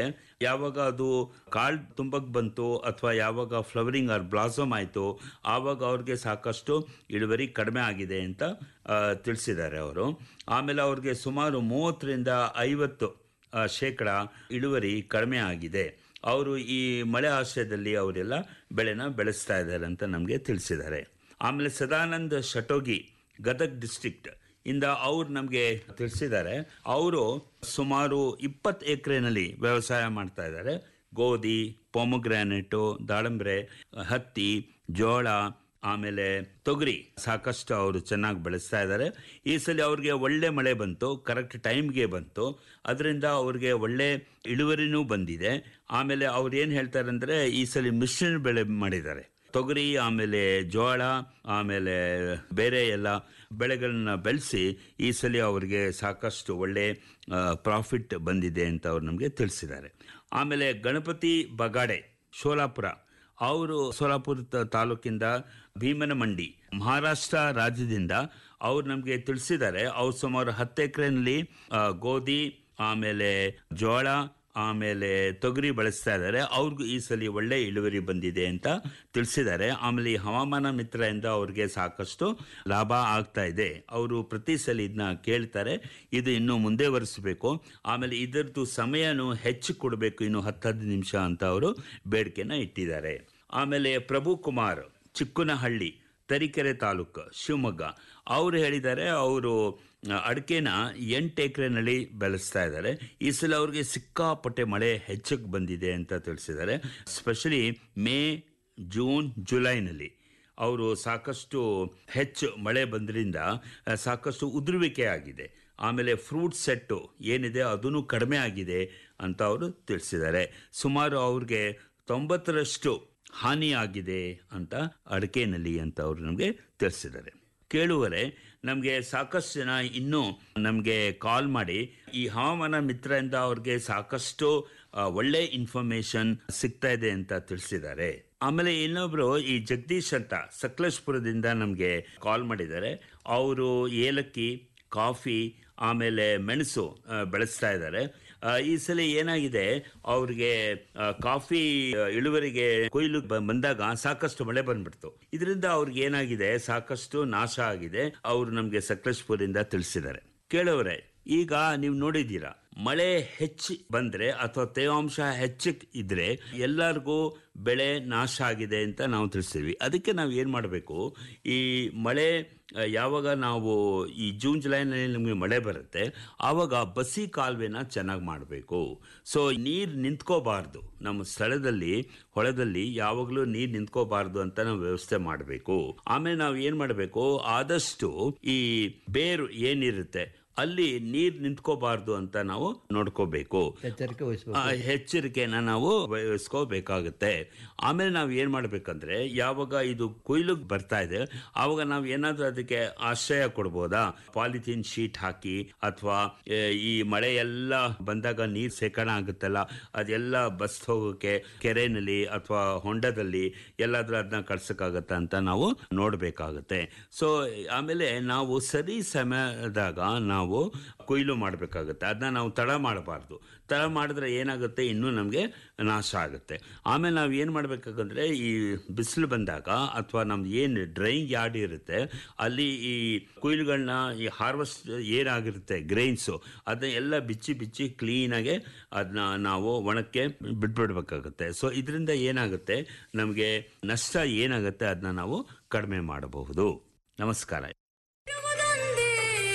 ಯಾವಾಗ ಅದು ಕಾಳ್ ತುಂಬಕ್ ಬಂತು ಅಥವಾ ಯಾವಾಗ ಫ್ಲವರಿಂಗ್ ಆರ್ ಬ್ಲಾಸಮ್ ಆಯಿತು ಆವಾಗ ಅವ್ರಿಗೆ ಸಾಕಷ್ಟು ಇಳುವರಿ ಕಡಿಮೆ ಆಗಿದೆ ಅಂತ ಆ, ತಿಳಿಸಿದ್ದಾರೆ ಅವರು ಆಮೇಲೆ ಅವ್ರಿಗೆ ಸುಮಾರು ಮೂವತ್ತರಿಂದ ಐವತ್ತು ಆ, ಶೇಕಡ ಇಳುವರಿ ಕಡಿಮೆ ಆಗಿದೆ ಅವರು ಈ ಮಳೆ ಆಶ್ರಯದಲ್ಲಿ ಅವರೆಲ್ಲ ಬೆಳೆನ ಬೆಳೆಸ್ತಾ ಇದ್ದಾರೆ ಅಂತ ನಮಗೆ ತಿಳಿಸಿದ್ದಾರೆ ಆಮೇಲೆ ಸದಾನಂದ್ ಶಟೋಗಿ ಗದಗ್ ಡಿಸ್ಟ್ರಿಕ್ಟ್ ಇಂದ ಅವ್ರು ನಮಗೆ ತಿಳಿಸಿದ್ದಾರೆ ಅವರು ಸುಮಾರು ಇಪ್ಪತ್ತು ಎಕರೆನಲ್ಲಿ ವ್ಯವಸಾಯ ಮಾಡ್ತಾ ಇದ್ದಾರೆ ಗೋಧಿ ಪೊಮಗ್ರಾನೆಟು ದಾಳಂಬ್ರೆ ಹತ್ತಿ ಜೋಳ ಆಮೇಲೆ ತೊಗರಿ ಸಾಕಷ್ಟು ಅವರು ಚೆನ್ನಾಗಿ ಬೆಳೆಸ್ತಾ ಇದ್ದಾರೆ ಈ ಸಲ ಅವ್ರಿಗೆ ಒಳ್ಳೆ ಮಳೆ ಬಂತು ಕರೆಕ್ಟ್ ಟೈಮ್ಗೆ ಬಂತು ಅದರಿಂದ ಅವ್ರಿಗೆ ಒಳ್ಳೆ ಇಳುವರಿನೂ ಬಂದಿದೆ ಆಮೇಲೆ ಅವ್ರು ಏನು ಹೇಳ್ತಾರೆ ಅಂದರೆ ಈ ಸಲ ಮಿಶ್ರಣ ಬೆಳೆ ಮಾಡಿದ್ದಾರೆ ತೊಗರಿ ಆಮೇಲೆ ಜೋಳ ಆಮೇಲೆ ಬೇರೆ ಎಲ್ಲ ಬೆಳೆಗಳನ್ನ ಬೆಳೆಸಿ ಈ ಸಲ ಅವ್ರಿಗೆ ಸಾಕಷ್ಟು ಒಳ್ಳೆ ಪ್ರಾಫಿಟ್ ಬಂದಿದೆ ಅಂತ ಅವ್ರು ನಮಗೆ ತಿಳಿಸಿದ್ದಾರೆ ಆಮೇಲೆ ಗಣಪತಿ ಬಗಾಡೆ ಶೋಲಾಪುರ ಅವರು ಸೋಲಾಪುರ ತ- ತಾಲೂಕಿಂದ ಭೀಮನಮಂಡಿ ಮಹಾರಾಷ್ಟ್ರ ರಾಜ್ಯದಿಂದ ಅವ್ರು ನಮಗೆ ತಿಳಿಸಿದ್ದಾರೆ ಅವ್ರು ಸುಮಾರು ಹತ್ತು ಎಕರೆನಲ್ಲಿ ಗೋಧಿ ಆಮೇಲೆ ಜೋಳ ಆಮೇಲೆ ತೊಗರಿ ಬೆಳೆಸ್ತಾ ಇದ್ದಾರೆ ಅವ್ರಿಗೂ ಈ ಸಲ ಒಳ್ಳೆ ಇಳುವರಿ ಬಂದಿದೆ ಅಂತ ತಿಳಿಸಿದ್ದಾರೆ ಆಮೇಲೆ ಈ ಹವಾಮಾನ ಮಿತ್ರದಿಂದ ಅವ್ರಿಗೆ ಸಾಕಷ್ಟು ಲಾಭ ಆಗ್ತಾ ಇದೆ ಅವರು ಪ್ರತಿ ಸಲ ಇದನ್ನ ಕೇಳ್ತಾರೆ ಇದು ಇನ್ನು ಮುಂದೆ ವರೆಸಬೇಕು ಆಮೇಲೆ ಇದರದ್ದು ಸಮಯನೂ ಹೆಚ್ಚು ಕೊಡಬೇಕು ಇನ್ನು ಹತ್ತು ಹದಿನೈದು ನಿಮಿಷ ಅಂತ ಅವರು ಬೇಡಿಕೆನ ಇಟ್ಟಿದ್ದಾರೆ ಆಮೇಲೆ ಪ್ರಭು ಕುಮಾರ್ ಚಿಕ್ಕನಹಳ್ಳಿ ತರೀಕೆರೆ ತಾಲೂಕು ಶಿವಮೊಗ್ಗ ಅವರು ಹೇಳಿದ್ದಾರೆ ಅವರು ಅಡಿಕೆನ ಎಂಟು ಎಕರೆನಲ್ಲಿ ಬೆಳೆಸ್ತಾ ಇದ್ದಾರೆ ಈ ಸಲ ಅವ್ರಿಗೆ ಸಿಕ್ಕಾಪಟ್ಟೆ ಮಳೆ ಹೆಚ್ಚಕ್ಕೆ ಬಂದಿದೆ ಅಂತ ತಿಳಿಸಿದ್ದಾರೆ ಸ್ಪೆಷಲಿ ಮೇ ಜೂನ್ ಜುಲೈನಲ್ಲಿ ಅವರು ಸಾಕಷ್ಟು ಹೆಚ್ಚು ಮಳೆ ಬಂದ್ರಿಂದ ಆ, ಸಾಕಷ್ಟು ಉದುರುವಿಕೆ ಆಗಿದೆ ಆಮೇಲೆ ಫ್ರೂಟ್ ಸೆಟ್ಟು ಏನಿದೆ ಅದೂ ಕಡಿಮೆ ಆಗಿದೆ ಅಂತ ಅವರು ತಿಳಿಸಿದ್ದಾರೆ ಸುಮಾರು ಅವ್ರಿಗೆ ತೊಂಬತ್ತರಷ್ಟು ಹಾನಿಯಾಗಿದೆ ಅಂತ ಅಡಿಕೆನಲ್ಲಿ ಅಂತ ಅವರು ನಮಗೆ ತಿಳಿಸಿದ್ದಾರೆ ಕೇಳುವರೆ ನಮಗೆ ಸಾಕಷ್ಟು ಜನ ಇನ್ನೂ ನಮಗೆ ಕಾಲ್ ಮಾಡಿ ಈ ಹವಾಮಾನ ಮಿತ್ರದಿಂದ ಅವ್ರಿಗೆ ಸಾಕಷ್ಟು ಆ, ಒಳ್ಳೆ ಇನ್ಫಾರ್ಮೇಶನ್ ಸಿಗ್ತಾ ಇದೆ ಅಂತ ತಿಳಿಸಿದ್ದಾರೆ ಆಮೇಲೆ ಇನ್ನೊಬ್ರು ಈ ಜಗದೀಶ್ ಅಂತ ಸಕಲೇಶ್ಪುರದಿಂದ ನಮಗೆ ಕಾಲ್ ಮಾಡಿದ್ದಾರೆ ಅವರು ಏಲಕ್ಕಿ ಕಾಫಿ ಆಮೇಲೆ ಮೆಣಸು ಆ, ಬೆಳೆಸ್ತಾ ಇದ್ದಾರೆ ಆ, ಈ ಸಲ ಏನಾಗಿದೆ ಅವ್ರಿಗೆ ಆ, ಕಾಫಿ ಆ, ಇಳುವರಿಗೆ ಕೊಯ್ಲು ಬ- ಬಂದಾಗ ಸಾಕಷ್ಟು ಮಳೆ ಬಂದ್ಬಿಡ್ತು ಇದರಿಂದ ಅವ್ರಿಗೆ ಏನಾಗಿದೆ ಸಾಕಷ್ಟು ನಾಶ ಆಗಿದೆ ಅವರು ನಮಗೆ ಸಕಲೇಶ್ಪುರಿಂದ ತಿಳಿಸಿದ್ದಾರೆ ಕೇಳೋರೆ ಈಗ ನೀವು ನೋಡಿದ್ದೀರಾ ಮಳೆ ಹೆಚ್ಚು ಬಂದ್ರೆ ಅಥವಾ ತೇವಾಂಶ ಹೆಚ್ಚು ಇದ್ರೆ ಎಲ್ಲರಿಗೂ ಬೆಳೆ ನಾಶ ಆಗಿದೆ ಅಂತ ನಾವು ತಿಳಿಸ್ತೀವಿ ಅದಕ್ಕೆ ನಾವು ಏನು ಮಾಡಬೇಕು ಈ ಮಳೆ ಆ, ಯಾವಾಗ ನಾವು ಈ ಜೂನ್ ಜುಲೈನಲ್ಲಿ ನಮಗೆ ಮಳೆ ಬರುತ್ತೆ ಆವಾಗ ಬಸಿ ಕಾಲುವೆನ ಚೆನ್ನಾಗಿ ಮಾಡಬೇಕು ಸೊ ನೀರು ನಿಂತ್ಕೋಬಾರ್ದು ನಮ್ಮ ಸ್ಥಳದಲ್ಲಿ ಹೊಳದಲ್ಲಿ ಯಾವಾಗಲೂ ನೀರು ನಿಂತ್ಕೋಬಾರ್ದು ಅಂತ ನಾವು ವ್ಯವಸ್ಥೆ ಮಾಡಬೇಕು ಆಮೇಲೆ ನಾವು ಏನು ಮಾಡಬೇಕು ಆದಷ್ಟು ಈ ಬೇರು ಏನಿರುತ್ತೆ ಅಲ್ಲಿ ನೀರು ನಿಂತ್ಕೋಬಾರ್ದು ಅಂತ ನಾವು ನೋಡ್ಕೋಬೇಕು ಎಚ್ಚರಿಕೆ ವಹಿಸಬೇಕು ಆ ಎಚ್ಚರಿಕೆನ ನಾವು ವಹಿಸ್ಕೋಬೇಕಾಗುತ್ತೆ ಆಮೇಲೆ ನಾವು ಏನು ಮಾಡಬೇಕಂದ್ರೆ ಯಾವಾಗ ಇದು ಕೊಯ್ಲಿಗೆ ಬರ್ತಾ ಇದೆ ಆವಾಗ ನಾವು ಏನಾದರೂ ಅದಕ್ಕೆ ಆಶ್ರಯ ಕೊಡ್ಬೋದಾ ಪಾಲಿಥೀನ್ ಶೀಟ್ ಹಾಕಿ ಅಥವಾ ಈ ಮಳೆ ಎಲ್ಲ ಬಂದಾಗ ನೀರು ಶೇಖರಣೆ ಆಗುತ್ತಲ್ಲ ಅದೆಲ್ಲ ಬಸ್ ಹೋಗೋಕೆ ಕೆರೆನಲ್ಲಿ ಅಥವಾ ಹೊಂಡದಲ್ಲಿ ಎಲ್ಲಾದ್ರೂ ಅದನ್ನ ಕಳ್ಸಕ್ಕಾಗತ್ತಾ ಅಂತ ನಾವು ನೋಡಬೇಕಾಗುತ್ತೆ ಸೊ ಆಮೇಲೆ ನಾವು ಸರಿ ಸಮಯದಾಗ ನಾವು ಕೊಯ್ಲು ಮಾಡಬೇಕಾಗುತ್ತೆ ಅದನ್ನ ನಾವು ತಡ ಮಾಡಬಾರ್ದು ತಡ ಮಾಡಿದ್ರೆ ಏನಾಗುತ್ತೆ ಇನ್ನೂ ನಮಗೆ ನಾಶ ಆಗುತ್ತೆ ಆಮೇಲೆ ನಾವು ಏನು ಮಾಡಬೇಕಾಗಂದ್ರೆ ಈ ಬಿಸಿಲು ಬಂದಾಗ ಅಥವಾ ನಮ್ದು ಏನು ಡ್ರೈಯಿಂಗ್ ಯಾರ್ಡ್ ಇರುತ್ತೆ ಅಲ್ಲಿ ಈ ಕೊಯ್ಲುಗಳನ್ನ ಈ ಹಾರ್ವೆಸ್ಟ್ ಏನಾಗಿರುತ್ತೆ ಗ್ರೈನ್ಸು ಅದನ್ನ ಎಲ್ಲ ಬಿಚ್ಚಿ ಬಿಚ್ಚಿ ಕ್ಲೀನಾಗೆ ಅದನ್ನ ನಾವು ಒಣಕ್ಕೆ ಬಿಟ್ಬಿಡ್ಬೇಕಾಗುತ್ತೆ ಸೊ ಇದರಿಂದ ಏನಾಗುತ್ತೆ ನಮಗೆ ನಷ್ಟ ಏನಾಗುತ್ತೆ ಅದನ್ನ ನಾವು ಕಡಿಮೆ ಮಾಡಬಹುದು ನಮಸ್ಕಾರ ಇರುವುದೊಂದೇ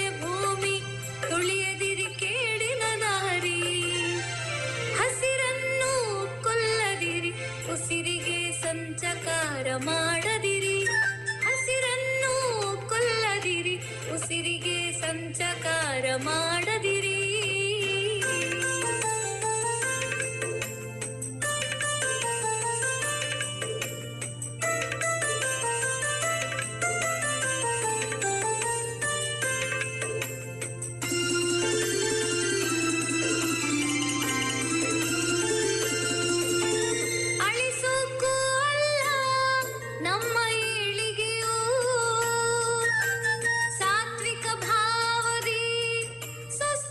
ಭೂಮಿ ತುಳಿಯದಿರಿ ಕೇಡಿನ ದಾರಿ ಹಸಿರನ್ನು ಕೊಲ್ಲದಿರಿ ಉಸಿರಿಗೆ ಸಂಚಕಾರ ಮಾಡದಿರಿ ಹಸಿರನ್ನು ಕೊಲ್ಲದಿರಿ ಉಸಿರಿಗೆ ಸಂಚಕಾರ ಮಾಡದಿರಿ ಅಳಿಸೋಕ್ಕೂ ಅಲ್ಲ ನಮ್ಮ ಏಳಿಗೆಯೂ ಸಾತ್ವಿಕ ಭಾವದಿ ಸ್ವಸ್ಥ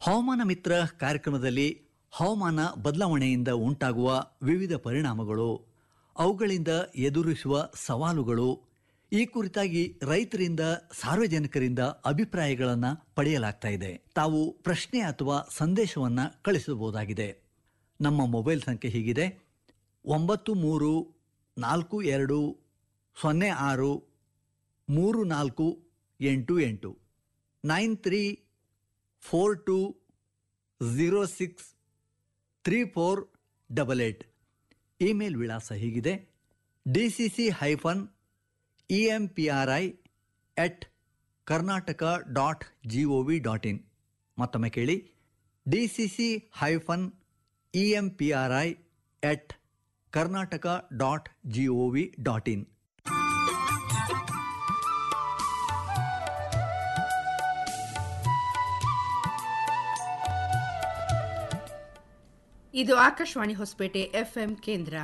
ಹವಾಮಾನ ಮಿತ್ರ ಕಾರ್ಯಕ್ರಮದಲ್ಲಿ ಹವಾಮಾನ ಬದಲಾವಣೆಯಿಂದ ಉಂಟಾಗುವ ವಿವಿಧ ಪರಿಣಾಮಗಳು ಅವುಗಳಿಂದ ಎದುರಿಸುವ ಸವಾಲುಗಳು ಈ ಕುರಿತಾಗಿ ರೈತರಿಂದ ಸಾರ್ವಜನಿಕರಿಂದ ಅಭಿಪ್ರಾಯಗಳನ್ನು ಪಡೆಯಲಾಗ್ತಾ ಇದೆ ತಾವು ಪ್ರಶ್ನೆ ಅಥವಾ ಸಂದೇಶವನ್ನು ಕಳಿಸಬಹುದಾಗಿದೆ ನಮ್ಮ ಮೊಬೈಲ್ ಸಂಖ್ಯೆ ಹೀಗಿದೆ ಒಂಬತ್ತು ಮೂರು ನಾಲ್ಕು ಎರಡು ಸೊನ್ನೆ ಆರು ಮೂರು ನಾಲ್ಕು ಎಂಟು ಎಂಟು nine three four two zero six three four double eight email ವಿಳಾಸ ಹೀಗಿದೆ D C C hyphen E M P R I at Karnataka dot G O V dot in ಮತ್ತೊಮ್ಮೆ ಕೇಳಿ D C C hyphen E M P R I at Karnataka dot G O V dot in ಇದು Akashvani Hosapete FM ಕೇಂದ್ರ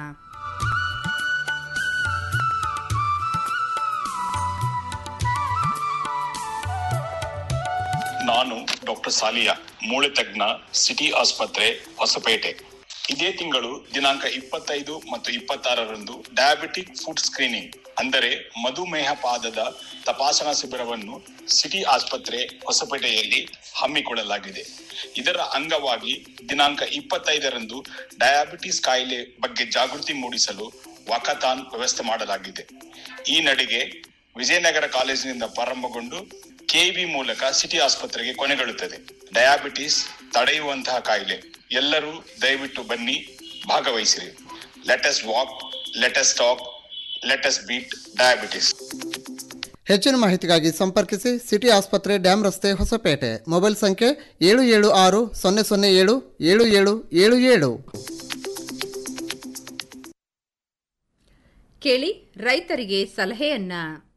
ನಾನು doctor ಸಾಲಿಯಾ ಮೂಳೆ ತಜ್ಞ city ಆಸ್ಪತ್ರೆ ಹೊಸಪೇಟೆ ಇದೇ ತಿಂಗಳು ದಿನಾಂಕ ಇಪ್ಪತ್ತೈದು ಮತ್ತು ಇಪ್ಪತ್ತಾರರಂದು ಡಯಾಬಿಟಿಕ್ ಫುಡ್ ಸ್ಕ್ರೀನಿಂಗ್ ಅಂದರೆ ಮಧುಮೇಹ ಪಾದದ ತಪಾಸಣಾ ಶಿಬಿರವನ್ನು ಸಿಟಿ ಆಸ್ಪತ್ರೆ ಹೊಸಪೇಟೆಯಲ್ಲಿ ಹಮ್ಮಿಕೊಳ್ಳಲಾಗಿದೆ ಇದರ ಅಂಗವಾಗಿ ದಿನಾಂಕ ಇಪ್ಪತ್ತೈದರಂದು ಡಯಾಬಿಟಿಸ್ ಕಾಯಿಲೆ ಬಗ್ಗೆ ಜಾಗೃತಿ ಮೂಡಿಸಲು ವಾಕಥಾನ್ ವ್ಯವಸ್ಥೆ ಮಾಡಲಾಗಿದೆ ಈ ನಡಿಗೆ ವಿಜಯನಗರ ಕಾಲೇಜಿನಿಂದ ಪ್ರಾರಂಭಗೊಂಡು ಕೆಬಿ ಮೂಲಕ ಸಿಟಿ ಆಸ್ಪತ್ರೆಗೆ ಕೊನೆಗೊಳ್ಳುತ್ತದೆ ಡಯಾಬಿಟಿಸ್ ತಡೆಯುವಂತಹ ಕಾಯಿಲೆ ಎಲ್ಲರೂ ದಯವಿಟ್ಟು ಬನ್ನಿ ಭಾಗವಹಿಸಿರಿ let's walk let's talk let's beat diabetes ಹೆಚ್ಚಿನ ಮಾಹಿತಿಗಾಗಿ ಸಂಪರ್ಕಿಸಿ ಸಿಟಿ ಆಸ್ಪತ್ರೆ ಡ್ಯಾಮ್ ರಸ್ತೆ ಹೊಸಪೇಟೆ ಮೊಬೈಲ್ ಸಂಖ್ಯೆ ಏಳು ಏಳು ಆರು ಸೊನ್ನೆ ಸೊನ್ನೆ ಏಳು ಏಳು ಏಳು ಏಳು ಏಳು ಕೇಳಿ ರೈತರಿಗೆ ಸಲಹೆಯನ್ನ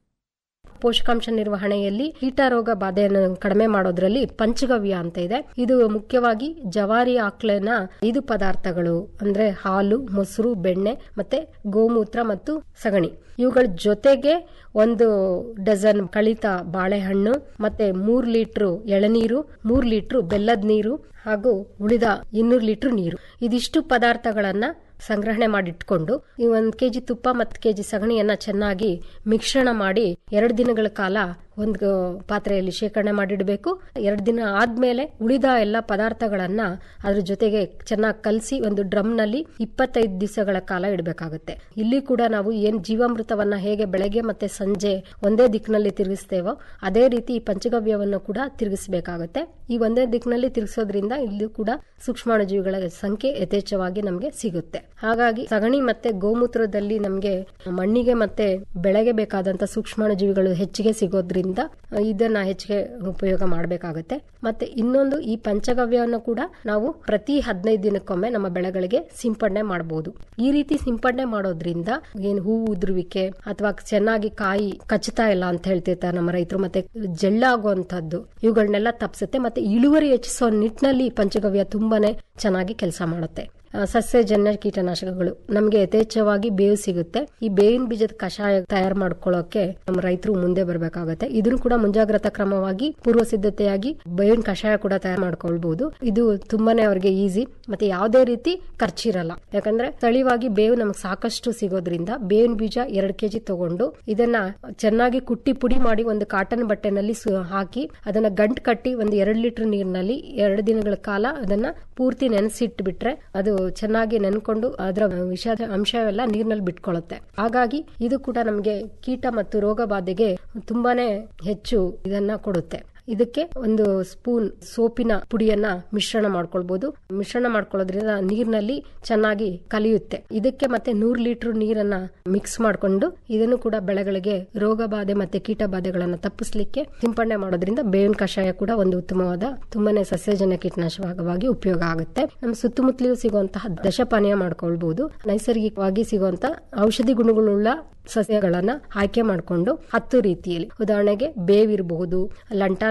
ಪೋಷಕಾಂಶ ನಿರ್ವಹಣೆಯಲ್ಲಿ ಕೀಟ ರೋಗ ಬಾಧೆಯನ್ನು ಕಡಿಮೆ ಮಾಡೋದ್ರಲ್ಲಿ ಪಂಚಗವ್ಯ ಅಂತ ಇದೆ ಇದು ಮುಖ್ಯವಾಗಿ ಜವಾರಿ ಆಕಳಿನ ಐದು ಪದಾರ್ಥಗಳು ಅಂದ್ರೆ ಹಾಲು ಮೊಸರು ಬೆಣ್ಣೆ ಮತ್ತೆ ಗೋಮೂತ್ರ ಮತ್ತು ಸಗಣಿ ಇವುಗಳ ಜೊತೆಗೆ ಒಂದು ಡಜನ್ ಕಳಿತ ಬಾಳೆಹಣ್ಣು ಮತ್ತೆ ಮೂರ್ ಲೀಟ್ರು ಎಳನೀರು ಮೂರ್ ಲೀಟ್ರು ಬೆಲ್ಲದ ನೀರು ಹಾಗೂ ಉಳಿದ ಇನ್ನೂರು ಲೀಟ್ರ್ ನೀರು ಇದಿಷ್ಟು ಪದಾರ್ಥಗಳನ್ನ ಸಂಗ್ರಹಣೆ ಮಾಡಿಟ್ಕೊಂಡು ಈ ಒಂದು ಕೆಜಿ ತುಪ್ಪ ಮತ್ತು ಕೆಜಿ ಸಗಣಿಯನ್ನ ಚೆನ್ನಾಗಿ ಮಿಶ್ರಣ ಮಾಡಿ ಎರಡು ದಿನಗಳ ಕಾಲ ಒಂದು ಪಾತ್ರೆಯಲ್ಲಿ ಶೇಖರಣೆ ಮಾಡಿಡಬೇಕು ಎರಡು ದಿನ ಆದ್ಮೇಲೆ ಉಳಿದ ಎಲ್ಲ ಪದಾರ್ಥಗಳನ್ನ ಅದ್ರ ಜೊತೆಗೆ ಚೆನ್ನಾಗಿ ಕಲಸಿ ಒಂದು ಡ್ರಮ್ನಲ್ಲಿ ಇಪ್ಪತ್ತೈದು ದಿವಸಗಳ ಕಾಲ ಇಡಬೇಕಾಗುತ್ತೆ ಇಲ್ಲಿ ಕೂಡ ನಾವು ಏನ್ ಜೀವಾಮೃತವನ್ನ ಹೇಗೆ ಬೆಳಗ್ಗೆ ಮತ್ತೆ ಸಂಜೆ ಒಂದೇ ದಿಕ್ಕಿನಲ್ಲಿ ತಿರುಗಿಸ್ತೇವೋ ಅದೇ ರೀತಿ ಈ ಪಂಚಗವ್ಯವನ್ನು ಕೂಡ ತಿರುಗಿಸಬೇಕಾಗುತ್ತೆ ಈ ಒಂದೇ ದಿಕ್ಕಿನಲ್ಲಿ ತಿರುಗಿಸೋದ್ರಿಂದ ಇಲ್ಲಿ ಕೂಡ ಸೂಕ್ಷ್ಮಾಣುಜೀವಿಗಳ ಸಂಖ್ಯೆ ಯಥೇಚ್ಛವಾಗಿ ನಮಗೆ ಸಿಗುತ್ತೆ ಹಾಗಾಗಿ ಸಗಣಿ ಮತ್ತೆ ಗೋಮೂತ್ರದಲ್ಲಿ ನಮಗೆ ಮಣ್ಣಿಗೆ ಮತ್ತೆ ಬೆಳೆಗೆ ಬೇಕಾದಂತ ಸೂಕ್ಷ್ಮಾಣುಜೀವಿಗಳು ಹೆಚ್ಚಿಗೆ ಸಿಗೋದ್ರಿಂದ ಇದನ್ನ ಹೆಚ್ಚಿಗೆ ಉಪಯೋಗ ಮಾಡಬೇಕಾಗುತ್ತೆ ಮತ್ತೆ ಇನ್ನೊಂದು ಈ ಪಂಚಗವ್ಯವನ್ನು ಕೂಡ ನಾವು ಪ್ರತಿ ಹದಿನೈದು ದಿನಕ್ಕೊಮ್ಮೆ ನಮ್ಮ ಬೆಳೆಗಳಿಗೆ ಸಿಂಪಡಣೆ ಮಾಡಬಹುದು ಈ ರೀತಿ ಸಿಂಪಡಣೆ ಮಾಡೋದ್ರಿಂದ ಏನು ಹೂವು ಉದುರುವಿಕೆ ಅಥವಾ ಚೆನ್ನಾಗಿ ಕಾಯಿ ಕಚ್ಚುತ್ತಾ ಇಲ್ಲ ಅಂತ ಹೇಳ್ತಿರ್ತಾರೆ ನಮ್ಮ ರೈತರು ಮತ್ತೆ ಜಳ್ಳಾಗುವಂತದ್ದು ಇವುಗಳನ್ನೆಲ್ಲ ತಪ್ಪಿಸುತ್ತೆ ಮತ್ತೆ ಇಳುವರಿ ಹೆಚ್ಚಿಸೋ ನಿಟ್ಟಿನಲ್ಲಿ ಈ ಪಂಚಗವ್ಯ ತುಂಬಾನೇ ಚೆನ್ನಾಗಿ ಕೆಲಸ ಮಾಡುತ್ತೆ ಆ, ಸಸ್ಯಜನ್ಯ ಕೀಟನಾಶಕಗಳು ನಮಗೆ ಯಥೇಚ್ಛವಾಗಿ ಬೇವು ಸಿಗುತ್ತೆ ಈ ಬೇವಿನ ಬೀಜದ ಕಷಾಯ ತಯಾರು ಮಾಡ್ಕೊಳ್ಳೋಕೆ ನಮ್ಮ ರೈತರು ಮುಂದೆ ಬರಬೇಕಾಗುತ್ತೆ ಇದನ್ನು ಕೂಡ ಮುಂಜಾಗ್ರತಾ ಕ್ರಮವಾಗಿ ಪೂರ್ವ ಸಿದ್ಧತೆಯಾಗಿ ಬೇವಿನ ಕಷಾಯ ಕೂಡ ತಯಾರು ಮಾಡ್ಕೊಳ್ಬಹುದು ಇದು ತುಂಬಾನೇ ಅವ್ರಿಗೆ ಈಸಿ ಮತ್ತೆ ಯಾವುದೇ ರೀತಿ ಖರ್ಚಿರಲ್ಲ ಯಾಕಂದ್ರೆ ಸ್ಥಳೀಯವಾಗಿ ಬೇವು ನಮಗೆ ಸಾಕಷ್ಟು ಸಿಗೋದ್ರಿಂದ ಬೇವಿನ ಬೀಜ ಎರಡು ಕೆಜಿ ತಗೊಂಡು ಇದನ್ನ ಚೆನ್ನಾಗಿ ಕುಟ್ಟಿ ಪುಡಿ ಮಾಡಿ ಒಂದು ಕಾಟನ್ ಬಟ್ಟೆನಲ್ಲಿ ಸು- ಹಾಕಿ ಅದನ್ನ ಗಂಟು ಕಟ್ಟಿ ಒಂದು ಎರಡು ಲೀಟರ್ ನೀರಿನಲ್ಲಿ ಎರಡು ದಿನಗಳ ಕಾಲ ಅದನ್ನ ಪೂರ್ತಿ ನೆನೆಸಿಟ್ಬಿಟ್ರೆ ಅದು ಚೆನ್ನಾಗಿ ನೆನ್ಕೊಂಡು ಅದರ ವಿಷದ ಅಂಶವೆಲ್ಲ ನೀರಿನಲ್ಲಿ ಬಿಟ್ಕೊಳ್ಳುತ್ತೆ ಹಾಗಾಗಿ ಇದು ಕೂಡ ನಮಗೆ ಕೀಟ ಮತ್ತು ರೋಗ ಬಾಧೆಗೆ ತುಂಬಾನೇ ಹೆಚ್ಚು ಇದನ್ನ ಕೊಡುತ್ತೆ ಇದಕ್ಕೆ ಒಂದು ಸ್ಪೂನ್ ಸೋಪಿನ ಪುಡಿಯನ್ನ ಮಿಶ್ರಣ ಮಾಡ್ಕೊಳ್ಬಹುದು ಮಿಶ್ರಣ ಮಾಡ್ಕೊಳ್ಳೋದ್ರಿಂದ ನೀರಿನಲ್ಲಿ ಚೆನ್ನಾಗಿ ಕಲಿಯುತ್ತೆ ಇದಕ್ಕೆ ಮತ್ತೆ ನೂರ್ ಲೀಟರ್ ನೀರನ್ನ ಮಿಕ್ಸ್ ಮಾಡ್ಕೊಂಡು ಇದನ್ನು ಕೂಡ ಬೆಳೆಗಳಿಗೆ ರೋಗ ಬಾಧೆ ಮತ್ತೆ ಕೀಟ ಬಾಧೆಗಳನ್ನ ತಪ್ಪಿಸ್ಲಿಕ್ಕೆ ಸಿಂಪಡಣೆ ಮಾಡೋದ್ರಿಂದ ಬೇವಿನ ಕಷಾಯ ಕೂಡ ಒಂದು ಉತ್ತಮವಾದ ತುಂಬಾನೇ ಸಸ್ಯಜನ್ಯ ಕೀಟನಾಶಕವಾಗಿ ಉಪಯೋಗ ಆಗುತ್ತೆ ನಮ್ಮ ಸುತ್ತಮುತ್ತಲಿಗೂ ಸಿಗುವಂತಹ ದಶಪಾನೀಯ ಮಾಡ್ಕೊಳ್ಬಹುದು ನೈಸರ್ಗಿಕವಾಗಿ ಸಿಗುವಂತ ಔಷಧಿ ಗುಣಗಳುಳ್ಳ ಸಸ್ಯಗಳನ್ನ ಆಯ್ಕೆ ಮಾಡಿಕೊಂಡು ಹತ್ತು ರೀತಿಯಲ್ಲಿ ಉದಾಹರಣೆಗೆ ಬೇವಿರಬಹುದು ಲಂಟಾನ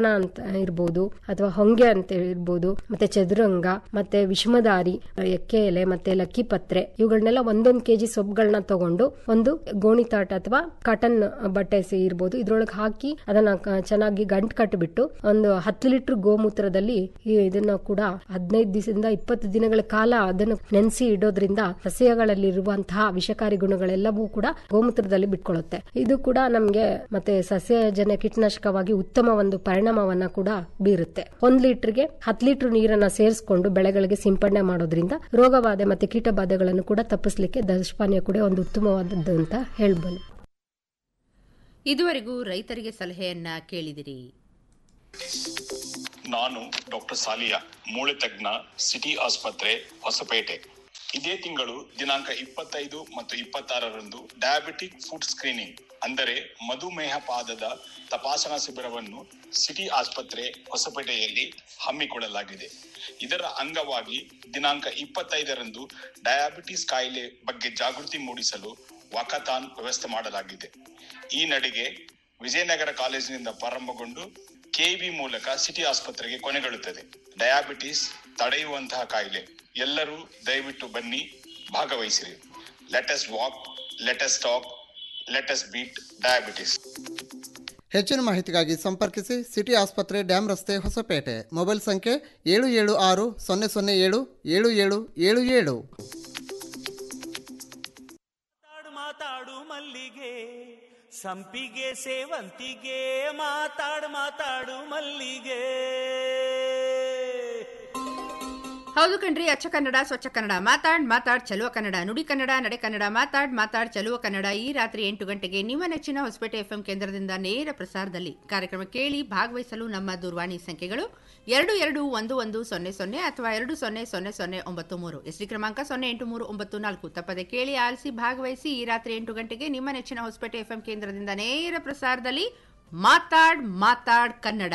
ಅಂತ ಇರ್ಬೋದು ಅಥವಾ ಹೊಂಗೆ ಅಂತ ಇರ್ಬೋದು ಮತ್ತೆ ಚದುರಂಗ ಮತ್ತೆ ವಿಷಮದಾರಿ ಎಕ್ಕೆ ಎಲೆ ಮತ್ತೆ ಲಕ್ಕಿ ಪತ್ರೆ ಇವುಗಳನ್ನೆಲ್ಲ ಒಂದೊಂದು ಕೆಜಿ ಸೊಪ್ಪುಗಳನ್ನ ತಗೊಂಡು ಒಂದು ಗೋಣಿತಾಟ ಅಥವಾ ಕಾಟನ್ ಬಟ್ಟೆ ಸಿ- ಇರ್ಬೋದು ಇದ್ರೊಳಗೆ ಹಾಕಿ ಅದನ್ನ ಕ- ಚೆನ್ನಾಗಿ ಗಂಟು ಕಟ್ಟಿಬಿಟ್ಟು ಒಂದು ಹತ್ತು ಲೀಟರ್ ಗೋಮೂತ್ರದಲ್ಲಿ ಈ ಇದನ್ನ ಕೂಡ ಹದಿನೈದು ದಿವಸದಿಂದ ಇಪ್ಪತ್ತು ದಿನಗಳ ಕಾಲ ಅದನ್ನು ನೆನೆಸಿ ಇಡೋದ್ರಿಂದ ಸಸ್ಯಗಳಲ್ಲಿರುವಂತಹ ವಿಷಕಾರಿ ಗುಣಗಳೆಲ್ಲವೂ ಕೂಡ ಗೋಮೂತ್ರದಲ್ಲಿ ಬಿಟ್ಕೊಳ್ಳುತ್ತೆ ಇದು ಕೂಡ ನಮ್ಗೆ ಮತ್ತೆ ಸಸ್ಯಜನ್ಯ ಕೀಟನಾಶಕವಾಗಿ ಉತ್ತಮ ಒಂದು ಪರಿಣಾಮವನ್ನ ಕೂಡ ಬೀರುತ್ತೆ ಒಂದ್ ಲೀಟರ್ಗೆ ಹತ್ತು ಲೀಟರ್ ನೀರನ್ನ ಸೇರಿಸ್ಕೊಂಡು ಬೆಳೆಗಳಿಗೆ ಸಿಂಪಡಣೆ ಮಾಡೋದ್ರಿಂದ ರೋಗಬಾಧೆ ಮತ್ತೆ ಕೀಟಬಾಧೆಗಳನ್ನು ಕೂಡ ತಪ್ಪಿಸ್ಲಿಕ್ಕೆ ದಶಪಾನೀಯ ಕೂಡ ಒಂದು ಉತ್ತಮವಾದದ್ದು ಅಂತ ಹೇಳ್ಬೋದು ಇದುವರೆಗೂ ರೈತರಿಗೆ ಸಲಹೆಯನ್ನ ಕೇಳಿದಿರಿ ನಾನು ಡಾಕ್ಟರ್ ಸಾಲಿಯಾ ಮೂಳೆ ತಜ್ಞ ಸಿಟಿ ಆಸ್ಪತ್ರೆ ಹೊಸಪೇಟೆ ಇದೇ ತಿಂಗಳು ದಿನಾಂಕ ಇಪ್ಪತ್ತೈದು ಮತ್ತು ಇಪ್ಪತ್ತಾರರಂದು ಡಯಾಬಿಟಿಕ್ ಫುಡ್ ಸ್ಕ್ರೀನಿಂಗ್ ಅಂದರೆ ಮಧುಮೇಹ ಪಾದದ ತಪಾಸಣಾ ಶಿಬಿರವನ್ನು ಸಿಟಿ ಆಸ್ಪತ್ರೆ ಹೊಸಪೇಟೆಯಲ್ಲಿ ಹಮ್ಮಿಕೊಳ್ಳಲಾಗಿದೆ ಇದರ ಅಂಗವಾಗಿ ದಿನಾಂಕ ಇಪ್ಪತ್ತೈದರಂದು ಡಯಾಬಿಟಿಸ್ ಕಾಯಿಲೆ ಬಗ್ಗೆ ಜಾಗೃತಿ ಮೂಡಿಸಲು ವಾಕಥಾನ್ ವ್ಯವಸ್ಥೆ ಮಾಡಲಾಗಿದೆ ಈ ನಡಿಗೆ ವಿಜಯನಗರ ಕಾಲೇಜಿನಿಂದ ಪ್ರಾರಂಭಗೊಂಡು ಕೆಬಿ ಮೂಲಕ ಸಿಟಿ ಆಸ್ಪತ್ರೆಗೆ ಕೊನೆಗೊಳ್ಳುತ್ತದೆ ಡಯಾಬಿಟಿಸ್ ತಡೆಯುವಂತಹ ಕಾಯಿಲೆ ಎಲ್ಲರೂ ದಯವಿಟ್ಟು ಬನ್ನಿ ಭಾಗವಹಿಸಿರಿ let's walk let's talk let's beat diabetes ಹೆಚ್ಚಿನ ಮಾಹಿತಿಗಾಗಿ ಸಂಪರ್ಕಿಸಿ ಸಿಟಿ ಆಸ್ಪತ್ರೆ ಡ್ಯಾಮ್ ರಸ್ತೆ ಹೊಸಪೇಟೆ ಮೊಬೈಲ್ ಸಂಖ್ಯೆ ಏಳು ಏಳು ಆರು ಸೊನ್ನೆ ಸೊನ್ನೆ ಏಳು ಏಳು ಏಳು ಏಳು ಏಳು ಮಾತಾಡು ಮಲ್ಲಿಗೆ ಸಂಪಿಗೆ ಸೇವಂತಿಗೆ ಮಾತಾಡು ಮಾತಾಡು ಮಲ್ಲಿಗೆ ಹೌದು ಕಣ್ರಿ ಅಚ್ಚ ಕನ್ನಡ ಸ್ವಚ್ಛ ಕನ್ನಡ ಮಾತಾಡ್ ಮಾತಾಡ್ ಚಲುವ ಕನ್ನಡ ನುಡಿ ಕನ್ನಡ ನಡೆ ಕನ್ನಡ ಮಾತಾಡ್ ಮಾತಾಡ್ ಚಲುವ ಕನ್ನಡ ಈ ರಾತ್ರಿ ಎಂಟು ಗಂಟೆಗೆ ನಿಮ್ಮ ನೆಚ್ಚಿನ ಹೊಸಪೇಟೆ ಎಫ್ಎಂ ಕೇಂದ್ರದಿಂದ ನೇರ ಪ್ರಸಾರದಲ್ಲಿ ಕಾರ್ಯಕ್ರಮ ಕೇಳಿ ಭಾಗವಹಿಸಲು ನಮ್ಮ ದೂರವಾಣಿ ಸಂಖ್ಯೆಗಳು ಎರಡು ಎರಡು ಒಂದು ಒಂದು ಸೊನ್ನೆ ಸೊನ್ನೆ ಅಥವಾ ಎರಡು ಸೊನ್ನೆ ಸೊನ್ನೆ ಸೊನ್ನೆ ಒಂಬತ್ತು ಮೂರು ಎಸ್ಡಿ ಕ್ರಮಾಂಕ ಸೊನ್ನೆ ಎಂಟು ಮೂರು ಒಂಬತ್ತು ನಾಲ್ಕು ತಪ್ಪದೆ ಕೇಳಿ ಆಲಿಸಿ ಭಾಗವಹಿಸಿ ಈ ರಾತ್ರಿ ಎಂಟು ಗಂಟೆಗೆ ನಿಮ್ಮ ನೆಚ್ಚಿನ ಹೊಸಪೇಟೆ ಎಫ್ಎಂ ಕೇಂದ್ರದಿಂದ ನೇರ ಪ್ರಸಾರದಲ್ಲಿ ಮಾತಾಡ್ ಮಾತಾಡ್ ಕನ್ನಡ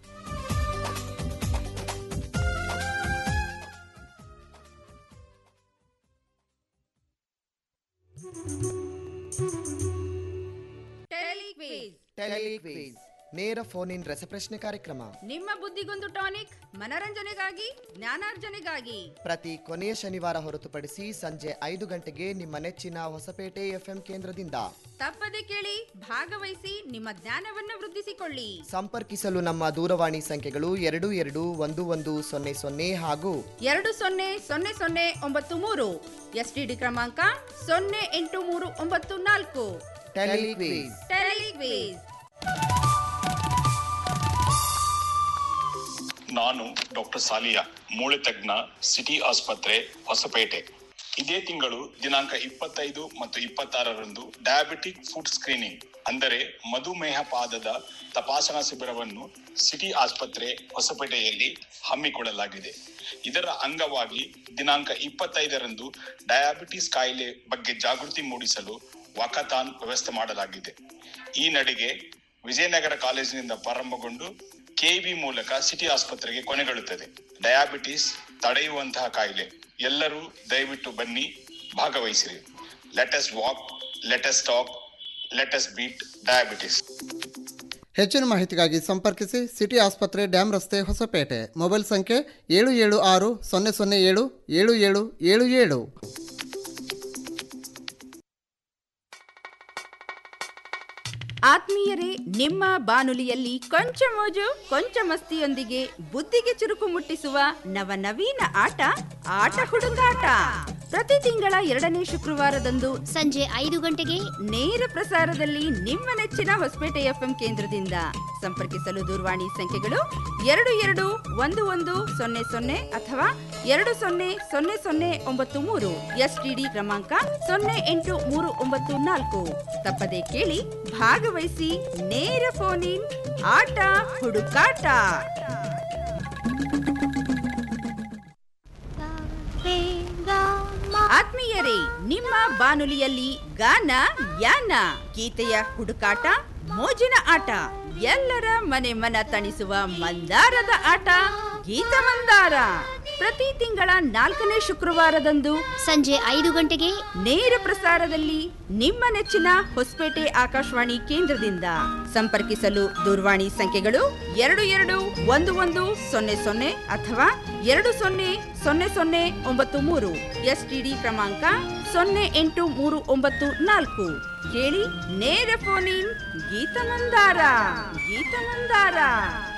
ಟೆಲಿಕ್ವಿಸ್ ನೇರ ಫೋನ್ ಇನ್ ರಸಪ್ರಶ್ನೆ ಕಾರ್ಯಕ್ರಮ ನಿಮ್ಮ ಬುದ್ಧಿಗೊಂದು ಟಾನಿಕ್ ಮನರಂಜನೆಗಾಗಿ ಜ್ಞಾನಾರ್ಜನೆಗಾಗಿ ಪ್ರತಿ ಕೊನೆಯ ಶನಿವಾರ ಹೊರತುಪಡಿಸಿ ಸಂಜೆ ಐದು ಗಂಟೆಗೆ ನಿಮ್ಮ ನೆಚ್ಚಿನ ಹೊಸಪೇಟೆ ಎಫ್ಎಂ ಕೇಂದ್ರದಿಂದ ತಪ್ಪದೆ ಕೇಳಿ ಭಾಗವಹಿಸಿ ನಿಮ್ಮ ಜ್ಞಾನವನ್ನು ವೃದ್ಧಿಸಿಕೊಳ್ಳಿ ಸಂಪರ್ಕಿಸಲು ನಮ್ಮ ದೂರವಾಣಿ ಸಂಖ್ಯೆಗಳು ಎರಡು ಎರಡು ಒಂದು ಒಂದು ಸೊನ್ನೆ ಸೊನ್ನೆ ಹಾಗೂ ಎರಡು ಸೊನ್ನೆ ಸೊನ್ನೆ ಸೊನ್ನೆ ಒಂಬತ್ತು ಮೂರು ಎಸ್ಟಿಡಿ ಕ್ರಮಾಂಕ ಸೊನ್ನೆ ಎಂಟು ಮೂರು ಒಂಬತ್ತು ನಾಲ್ಕು ಟೆಲಿಕ್ವಿಸ್ ಟೆಲಿಕ್ವಿಸ್ ನಾನು ಡಾಕ್ಟರ್ ಸಾಲಿಯಾ ಮೂಳೆ ತಜ್ಞ ಸಿಟಿ ಆಸ್ಪತ್ರೆ ಹೊಸಪೇಟೆ ಇದೇ ತಿಂಗಳು ದಿನಾಂಕ ಇಪ್ಪತ್ತೈದು ಮತ್ತು ಇಪ್ಪತ್ತಾರರಂದು ಡಯಾಬಿಟಿಕ್ ಫುಡ್ ಸ್ಕ್ರೀನಿಂಗ್ ಅಂದರೆ ಮಧುಮೇಹ ಪಾದದ ತಪಾಸಣಾ ಶಿಬಿರವನ್ನು ಸಿಟಿ ಆಸ್ಪತ್ರೆ ಹೊಸಪೇಟೆಯಲ್ಲಿ ಹಮ್ಮಿಕೊಳ್ಳಲಾಗಿದೆ ಇದರ ಅಂಗವಾಗಿ ದಿನಾಂಕ ಇಪ್ಪತ್ತೈದರಂದು ಡಯಾಬಿಟಿಸ್ ಕಾಯಿಲೆ ಬಗ್ಗೆ ಜಾಗೃತಿ ಮೂಡಿಸಲು ವಾಕಥಾನ್ ವ್ಯವಸ್ಥೆ ಮಾಡಲಾಗಿದೆ ಈ ನಡಿಗೆ ವಿಜಯನಗರ ಕಾಲೇಜಿನಿಂದ ಪ್ರಾರಂಭಗೊಂಡು ಕೆಬಿ ಮೂಲಕ ಸಿಟಿ ಆಸ್ಪತ್ರೆಗೆ ಕೊನೆಗೊಳ್ಳುತ್ತದೆ ಡಯಾಬಿಟಿಸ್ ತಡೆಯುವಂತಹ ಕಾಯಿಲೆ ಎಲ್ಲರೂ ದಯವಿಟ್ಟು ಬನ್ನಿ ಭಾಗವಹಿಸಿರಿ let's walk let's talk let's beat diabetes ಹೆಚ್ಚಿನ ಮಾಹಿತಿಗಾಗಿ ಸಂಪರ್ಕಿಸಿ ಸಿಟಿ ಆಸ್ಪತ್ರೆ ಡ್ಯಾಮ್ ರಸ್ತೆ ಹೊಸಪೇಟೆ ಮೊಬೈಲ್ ಸಂಖ್ಯೆ ಏಳು ಏಳು ಆರು ಸೊನ್ನೆ ಸೊನ್ನೆ ಏಳು ಏಳು ಏಳು ಏಳು ಏಳು ಆತ್ಮೀಯರೇ ನಿಮ್ಮ ಬಾನುಲಿಯಲ್ಲಿ ಕೊಂಚ ಮೋಜು ಕೊಂಚ ಮಸ್ತಿಯೊಂದಿಗೆ ಬುದ್ಧಿಗೆ ಚುರುಕು ಮುಟ್ಟಿಸುವ ನವನವೀನ ಆಟ ಆಟ ಹುಡುಗಾಟ ಪ್ರತಿ ತಿಂಗಳ ಎರಡನೇ ಶುಕ್ರವಾರದಂದು ಸಂಜೆ ಐದು ಗಂಟೆಗೆ ನೇರ ಪ್ರಸಾರದಲ್ಲಿ ನಿಮ್ಮ ನೆಚ್ಚಿನ ಹೊಸಪೇಟೆ ಎಫ್ಎಂ ಕೇಂದ್ರದಿಂದ ಸಂಪರ್ಕಿಸಲು ದೂರವಾಣಿ ಸಂಖ್ಯೆಗಳು ಎರಡು ಎರಡು ಒಂದು ಒಂದು ಸೊನ್ನೆ ಸೊನ್ನೆ ಅಥವಾ ಎರಡು ಸೊನ್ನೆ ಸೊನ್ನೆ ಸೊನ್ನೆ ಒಂಬತ್ತು ಮೂರು ಎಸ್ಟಿಡಿ ಕ್ರಮಾಂಕ ಸೊನ್ನೆ ಎಂಟು ಮೂರು ಒಂಬತ್ತು ನಾಲ್ಕು ತಪ್ಪದೆ ಕೇಳಿ ಭಾಗವಹಿಸಿ ನೇರ ಫೋನ್ ಇನ್ ಆಟ ಹುಡುಕಾಟ ಆತ್ಮೀಯರೇ ನಿಮ್ಮ ಬಾನುಲಿಯಲ್ಲಿ ಗಾನ ಯಾನ ಗೀತೆಯ ಹುಡುಕಾಟ ಮೋಜಿನ ಆಟ ಎಲ್ಲರ ಮನೆ ಮನ ತಣಿಸುವ ಮಂದಾರದ ಆಟ ಗೀತ ಮಂದಾರ ಪ್ರತಿ ತಿಂಗಳ ನಾಲ್ಕನೇ ಶುಕ್ರವಾರದಂದು ಸಂಜೆ ಐದು ಗಂಟೆಗೆ ನೇರ ಪ್ರಸಾರದಲ್ಲಿ ನಿಮ್ಮ ನೆಚ್ಚಿನ ಹೊಸಪೇಟೆ ಆಕಾಶವಾಣಿ ಕೇಂದ್ರದಿಂದ ಸಂಪರ್ಕಿಸಲು ದೂರವಾಣಿ ಸಂಖ್ಯೆಗಳು ಎರಡು ಎರಡು ಒಂದು ಒಂದು ಸೊನ್ನೆ ಸೊನ್ನೆ ಅಥವಾ ಎರಡು ಸೊನ್ನೆ ಸೊನ್ನೆ ಸೊನ್ನೆ ಒಂಬತ್ತು ಮೂರು ಎಸ್ಟಿಡಿ ಕ್ರಮಾಂಕ ಸೊನ್ನೆ ಎಂಟು ಮೂರು ಒಂಬತ್ತು ನಾಲ್ಕು ಕೇಳಿ ನೇರ ಫೋನ್ ಇನ್ ಗೀತಮಂದಾರ ಗೀತಮಂದಾರ